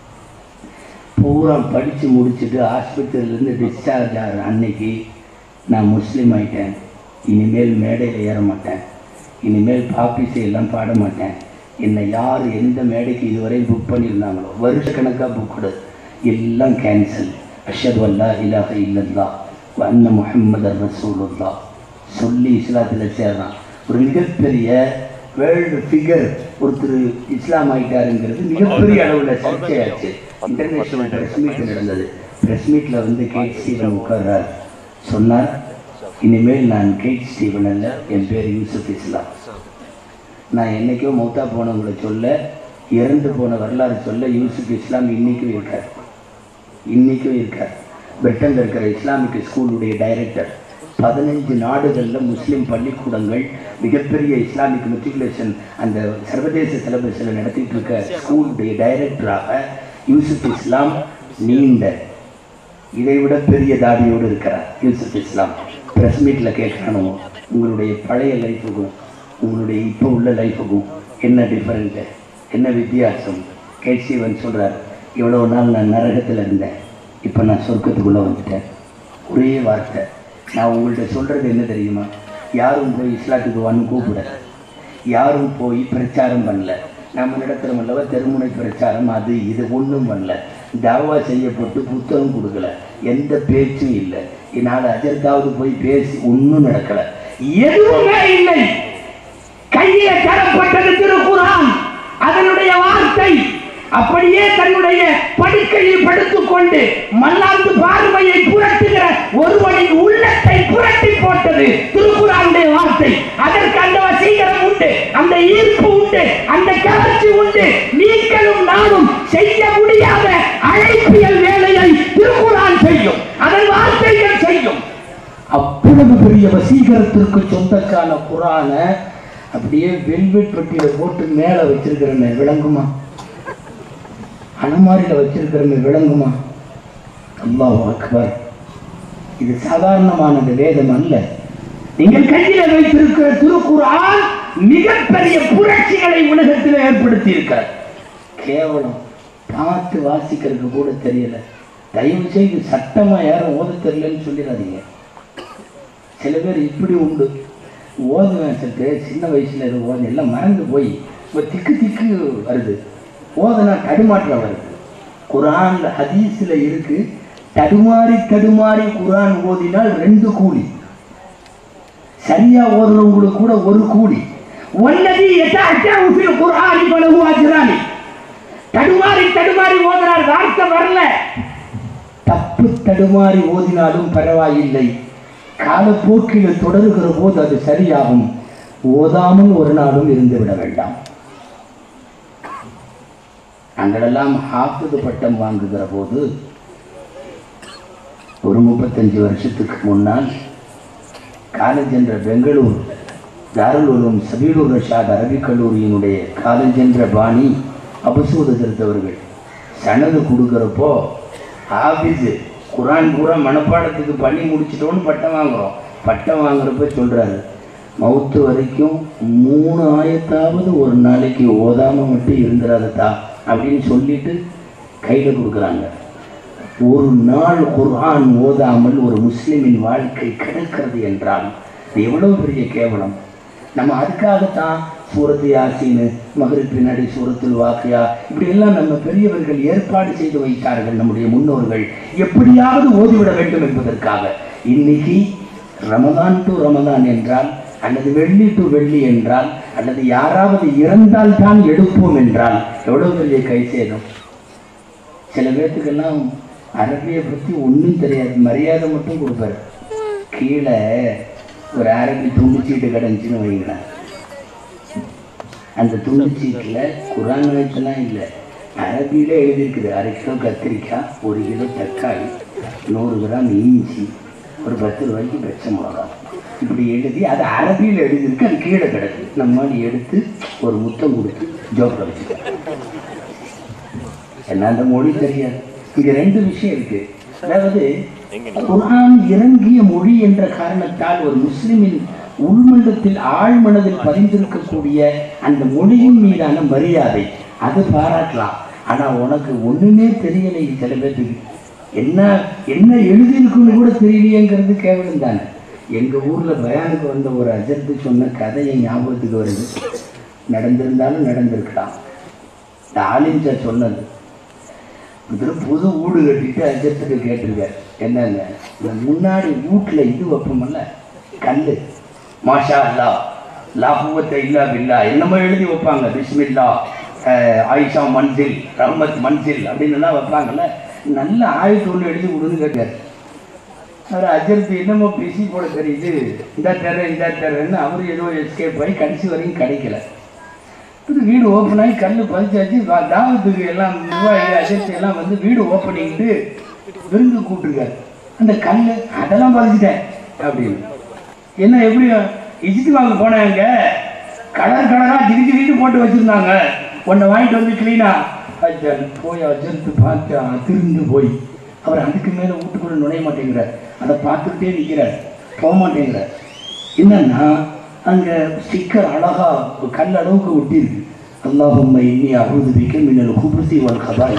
பூரா படித்து முடிச்சுட்டு ஆஸ்பத்திரியிலேருந்து டிஸ்சார்ஜ் ஆகிற அன்னைக்கு நான் முஸ்லீம் ஆயிட்டேன் இனிமேல் மேடையில் ஏற மாட்டேன் இனிமேல் பாப்பிசை எல்லாம் பாட மாட்டேன் என்னை யார் எந்த மேடைக்கு இதுவரை புக் பண்ணியிருந்தாங்களோ வருஷக்கணக்காக புக்கடு எல்லாம் கேன்சல் அஷது அல்லா இலாஹ இல்லல்லா அன்ன முஹம்மது ரசூலுல்லா சொல்லி இஸ்லாத்தில் சேர்றான் ஒரு மிகப்பெரிய வேர்ல்டு ஃபிகர் ஒருத்தர் இஸ்லாம் ஆயிட்டாருங்கிறது மிகப்பெரிய அளவில் சர்ச்சையாச்சு இன்டர்நேஷனல் ப்ரெஸ் மீட் நடந்தது ப்ரெஸ் மீட்டில் வந்து கேட் ஸ்டீவன் உட்கார்றார் சொன்னார் இனிமேல் நான் கேட் ஸ்டீவன் அல்ல என் பேர் யூசுப் இஸ்லாம் நான் என்னைக்கோ மௌத்தா போனவங்களை சொல்ல இறந்து போன வரலாறு சொல்ல யூசுப் இஸ்லாம் இன்னைக்கும் இருக்கார் இன்னைக்கும் இருக்கார் பிரிட்டனில் இருக்கிற இஸ்லாமிக் ஸ்கூலுடைய டைரக்டர் பதினஞ்சு நாடுகளில் முஸ்லீம் பள்ளிக்கூடங்கள் மிகப்பெரிய இஸ்லாமிக் மெட்ரிகுலேஷன் அந்த சர்வதேச சிலபஸில் நடத்திட்டு இருக்க ஸ்கூலுடைய டைரக்டராக யூசுப் இஸ்லாம் நீண்ட இதை விட பெரிய தாடியோடு இருக்கிறார் யூசுப் இஸ்லாம் ப்ரெஸ் மீட்டில் கேட்கணும் உங்களுடைய பழைய லைஃபுக்கும் உங்களுடைய இப்போ உள்ள லைஃபுக்கும் என்ன டிஃப்ரெண்ட்டு என்ன வித்தியாசம் கேசிவன் சொல்கிறார் இவ்வளோ நாள் நான் நரகத்தில் இருந்தேன் இப்போ நான் சொர்க்கத்துக்குள்ளே வந்துட்டேன் ஒரே வார்த்தை நான் உங்கள்கிட்ட சொல்கிறது என்ன தெரியுமா யாரும் போய் இஸ்லாத்துக்கு வான்னு கூப்பிட யாரும் போய் பிரச்சாரம் பண்ணல நம்ம நடத்துகிற அல்லவா தெருமுனை பிரச்சாரம் அது இது ஒன்றும் பண்ணல தாவா செய்யப்பட்டு புத்தகம் கொடுக்கல எந்த பேச்சும் இல்லை என்னால் அஜர்தாவது போய் பேசி ஒன்றும் நடக்கல எதுவுமே இல்லை கையில தரப்பட்டது திருக்குறான் அதனுடைய வார்த்தை அப்படியே தன்னுடைய படுக்கையில் படுத்துக்கொண்டு மல்லாந்து பார்வையை புரட்டுகிற ஒருவனின் உள்ளத்தை புரட்டி போட்டது திருக்குறானுடைய வார்த்தை அதற்கு அந்த வசீகரம் உண்டு அந்த ஈர்ப்பு உண்டு அந்த கவர்ச்சி உண்டு நீங்களும் நானும் செய்ய முடியாத அழைப்பியல் வேலையை திருக்குறான் செய்யும் அதன் வார்த்தைகள் செய்யும் அவ்வளவு பெரிய வசீகரத்திற்கு சொந்தக்கான குரான அப்படியே வெல்வெட் பெட்டியில போட்டு மேல வச்சிருக்கிறமே விளங்குமா அலமாரியில வச்சிருக்கிறமே விளங்குமா அல்லாஹ் அக்பர் இது சாதாரணமானது வேதம் அல்ல நீங்கள் கையில வைத்திருக்கிற திருக்குறான் மிகப்பெரிய புரட்சிகளை உலகத்தில் ஏற்படுத்தி இருக்கிறார் கேவலம் பார்த்து வாசிக்கிறதுக்கு கூட தெரியல தயவு செய்து சட்டமா யாரும் ஓத தெரியலன்னு சொல்லிடாதீங்க சில பேர் இப்படி உண்டு ஓதுவேன் சத்து சின்ன வயசுல இது ஓது எல்லாம் மறந்து போய் இப்போ திக்கு திக்கு வருது ஓதுனா தடுமாற்றம் வருது குரான்ல ஹதீஸ்ல இருக்கு தடுமாறி தடுமாறி குரான் ஓதினால் ரெண்டு கூலி சரியா ஓதுறவங்களுக்கு கூட ஒரு கூலி ஒன்னதி எட்டாச்சில் குரானி பலகு அஜ்ரானி தடுமாறி தடுமாறி ஓதுறார் வார்த்தை வரல தப்பு தடுமாறி ஓதினாலும் பரவாயில்லை காலப்போக்கில் தொடருகிற போது அது சரியாகும் ஓதாமல் ஒரு நாளும் இருந்து விட வேண்டாம் நாங்களெல்லாம் ஹாஃபிது பட்டம் வாங்குகிற போது ஒரு முப்பத்தஞ்சு வருஷத்துக்கு முன்னால் காலேஜ் என்ற பெங்களூர் தாருல் உலூம் சபீலுர் ரஷாத் அரபிக் கல்லூரியினுடைய காலேஜ் என்ற பாணி அபசூத திருத்தவர்கள் சனது கொடுக்குறப்போ ஆஃபீஸு குரான் பூரா மனப்பாடத்துக்கு பண்ணி முடிச்சிட்டோன்னு பட்டம் வாங்குறோம் பட்டம் வாங்குறப்ப சொல்கிறாரு மவுத்து வரைக்கும் மூணு ஆயத்தாவது ஒரு நாளைக்கு ஓதாமல் மட்டும் இருந்துடாததா அப்படின்னு சொல்லிட்டு கையில் கொடுக்குறாங்க ஒரு நாள் குர்ஆன் ஓதாமல் ஒரு முஸ்லிமின் வாழ்க்கை கிடக்கிறது என்றால் இது எவ்வளவு பெரிய கேவலம் நம்ம அதுக்காகத்தான் சூரத்து யாசீனு மகரிப் பின்னாடி சூரத்துல் வாக்கியா இப்படி எல்லாம் நம்ம பெரியவர்கள் ஏற்பாடு செய்து வைத்தார்கள் நம்முடைய முன்னோர்கள் எப்படியாவது ஓதிவிட வேண்டும் என்பதற்காக இன்னைக்கு ரமதான் டு ரமதான் என்றால் அல்லது வெள்ளி டு வெள்ளி என்றால் அல்லது யாராவது இறந்தால் தான் எடுப்போம் என்றால் எவ்வளவு பெரிய கை சேதம் சில பேர்த்துக்கெல்லாம் அரபியை பற்றி ஒன்றும் தெரியாது மரியாதை மட்டும் கொடுப்பாரு கீழே ஒரு அரபி துண்டுச்சீட்டு கிடந்துச்சுன்னு வைங்களேன் அந்த துண்டுச்சீட்டில் குரான் எழுத்துலாம் இல்லை அரபியில் எழுதியிருக்குது அரை கிலோ கத்திரிக்காய் ஒரு கிலோ தக்காளி நூறு கிராம் இஞ்சி ஒரு பத்து ரூபாய்க்கு பச்சை மிளகா இப்படி எழுதி அது அரபியில் எழுதியிருக்கு அது கீழே கிடக்கு நம்ம மாதிரி எடுத்து ஒரு முத்தம் கொடுத்து ஜோக்கில் வச்சுக்கலாம் என்ன அந்த மொழி தெரியாது இங்க ரெண்டு விஷயம் இருக்கு அதாவது குர்ஆன் இறங்கிய மொழி என்ற காரணத்தால் ஒரு முஸ்லிமின் உள்மண்டத்தில் ஆழ்மனதில் பதிந்திருக்கக்கூடிய அந்த மொழியின் மீதான மரியாதை அது பாராட்டலாம் ஆனா உனக்கு ஒண்ணுமே தெரியலை சில பேர்த்துக்கு என்ன என்ன எழுதியிருக்குன்னு கூட தெரியலையேங்கிறது கேவலம் தானே எங்க ஊர்ல பயானுக்கு வந்த ஒரு அஜர்த்து சொன்ன கதை என் ஞாபகத்துக்கு வருது நடந்திருந்தாலும் நடந்திருக்கலாம் இந்த ஆலிம்சா சொன்னது இதில் புது வீடு கட்டிட்டு அஜத்துக்கு கேட்டிருக்காரு என்னங்க இந்த முன்னாடி வீட்டில் இது வைப்போம்ல கல் மாஷா அல்லா லா பூவத்தை இல்லா பில்லா என்னமோ எழுதி வைப்பாங்க பிஸ்மில்லா அஹ், ஆயிஷா மன்சில் ரஹ்மத் மன்சில் அப்படின்னு எல்லாம் வைப்பாங்கல்ல நல்ல ஆயுள் ஒன்று எழுதி கொடுன்னு கேட்டார் அவர் அஜர்த்து என்னமோ பிசி போட தெரியுது இந்த தர இந்த தரன்னு அவர் ஏதோ எஸ்கேப் ஆகி கடைசி வரையும் கிடைக்கல இது வீடு ஓப்பன் ஆகி கல் பதிச்சாச்சு வா- தாவத்துக்கு எல்லாம் நிர்வாகி அஜர்த்து எல்லாம் வந்து வீடு ஓப்பனிங்ட்டு விருந்து கூப்பிட்டுருக்காரு அந்த கல் அதெல்லாம் பதிச்சிட்டேன் அப்படின்னு என்ன எப்படி இஜித்து வாங்க போனாங்க கலர் கலராக திரிச்சு வீட்டு போட்டு வச்சுருந்தாங்க உன்னை வாங்கிட்டு வந்து க்ளீனா அஜன் போய் அஜர்த்து பார்த்து அதிர்ந்து போய் அவர் அதுக்கு மேலே வீட்டுக்குள்ள நுழைய மாட்டேங்கிறார் அதை பார்த்துக்கிட்டே நிற்கிறார் போக மாட்டேங்கிறார் என்னன்னா அங்கே ஸ்டிக்கர் அழகா கல் அளவுக்கு ஒட்டியிருக்கு அல்லாஹும்ம இன்னி அழுது பிக்க மின்னல் குபுசி வல் கபாய்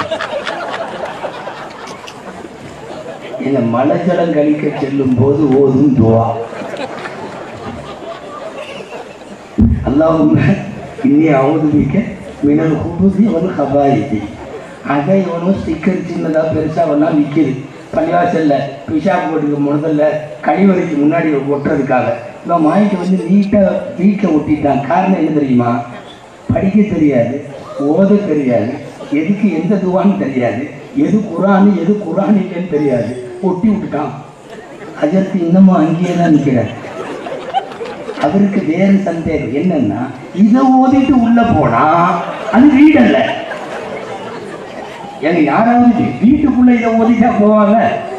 எங்க மலஜலம் கழிக்க செல்லும் போது ஓதும் துவா அல்லாஹும்ம இன்னி அழுது பிக்க மின்னல் குபுசி வல் கபாயிதி அதை இவனும் ஸ்டிக்கர் சின்னதாக பெருசாக ஒன்றா விற்கிது பள்ளிவாசல்ல பிஷா போட்டுக்கு முதல்ல கழிவறைக்கு முன்னாடி ஒட்டுறதுக்காக இவன் வாங்கிட்டு வந்து நீட்டாக வீட்டில் ஒட்டிட்டான் காரணம் என்ன தெரியுமா படிக்க தெரியாது ஓத தெரியாது எதுக்கு எந்த துவான்னு தெரியாது எது குரான் எது குரான் இல்லைன்னு தெரியாது ஒட்டி விட்டுட்டான் அதற்கு இன்னமும் அங்கேயே தான் நிற்கிறார் அவருக்கு வேறு சந்தேகம் என்னன்னா இதை ஓதிட்டு உள்ள போனா அது வீடல்ல ஏங்க யாராவது வீட்டுக்குள்ள இதை ஓதிட்டா போவாங்க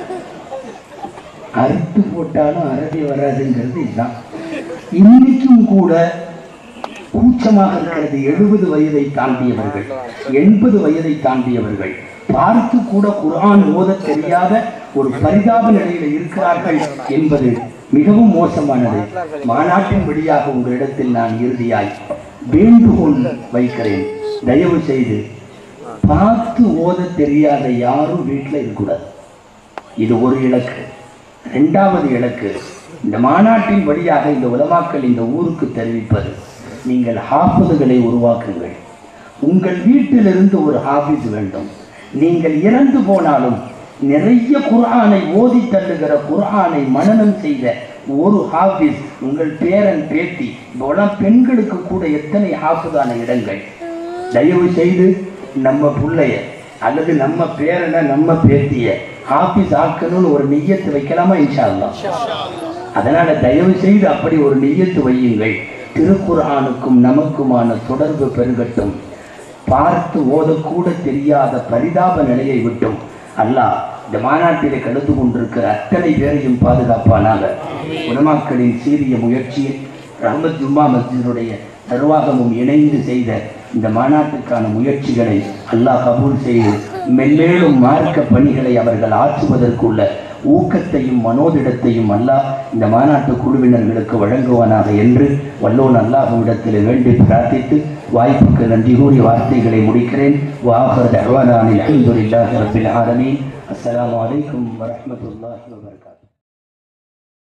அறுத்து போட்டாலும் அரபி வராதுங்கிறது இதுதான் இன்னைக்கும் கூட கூச்சமாக இருக்கிறது எழுபது வயதை தாண்டியவர்கள் எண்பது வயதை தாண்டியவர்கள் பார்த்து கூட குர்ஆன் ஓத தெரியாத ஒரு பரிதாப நிலையில் இருக்கிறார்கள் என்பது மிகவும் மோசமானது மாநாட்டின் வழியாக உங்களிடத்தில் நான் இறுதியாய் வேண்டுகோள் வைக்கிறேன் தயவு செய்து பார்த்து ஓத தெரியாத யாரும் வீட்டில் இருக்கக்கூடாது இது ஒரு இலக்கு ரெண்டாவது இலக்கு இந்த மாநாட்டின் வழியாக இந்த உலமாக்கள் இந்த ஊருக்கு தெரிவிப்பது நீங்கள் ஹாஃபிதுகளை உருவாக்குங்கள் உங்கள் வீட்டிலிருந்து ஒரு ஹாஃபிஸ் வேண்டும் நீங்கள் இறந்து போனாலும் நிறைய குர்ஆனை ஓதி தள்ளுகிற குர்ஆனை மனனம் செய்த ஒரு ஹாஃபிஸ் உங்கள் பேரன் பேத்தி இப்போலாம் பெண்களுக்கு கூட எத்தனை ஹாஃபிதான இடங்கள் தயவு செய்து நம்ம புள்ளைய அல்லது நம்ம பேரனை நம்ம பேத்திய ஹாஃபிஸ் ஆக்கணும்னு ஒரு நெய்யத்து வைக்கலாமா இன்ஷா அல்லாஹ் அதனால தயவு செய்து அப்படி ஒரு நெய்யத்து வையுங்கள் திருக்குர்ஆனுக்கும் நமக்குமான தொடர்பு பெருகட்டும் பார்த்து ஓதக்கூட தெரியாத பரிதாப நிலையை விட்டும் அல்லாஹ் இந்த மாநாட்டிலே கலந்து கொண்டிருக்கிற அத்தனை பேரையும் பாதுகாப்பானாக உலமாக்களின் சீரிய முயற்சியில் ரஹமத் ஜும்மா மஸ்ஜிதுடைய நிர்வாகமும் இணைந்து செய்த இந்த மாநாட்டுக்கான முயற்சிகளை அல்லாஹ் கபூல் செய்து மென்மேலும் மார்க்க பணிகளை அவர்கள் ஆற்றுவதற்குள்ள ஊக்கத்தையும் மனோதிடத்தையும் அல்லாஹ் இந்த மாநாட்டு குழுவினர்களுக்கு வழங்குவானாக என்று வல்லோன் அல்லாஹ்விடத்தில் வேண்டி பிரார்த்தித்து வாய்ப்புக்கு நன்றி கூறி வார்த்தைகளை முடிக்கிறேன் வாஹர் தஹ்வானானில் அல்ஹம்துலில்லாஹி ரப்பில் ஆலமீன் அஸ்ஸலாமு அலைக்கும் வரஹ்மத்துல்லாஹி வபரகாத்துஹு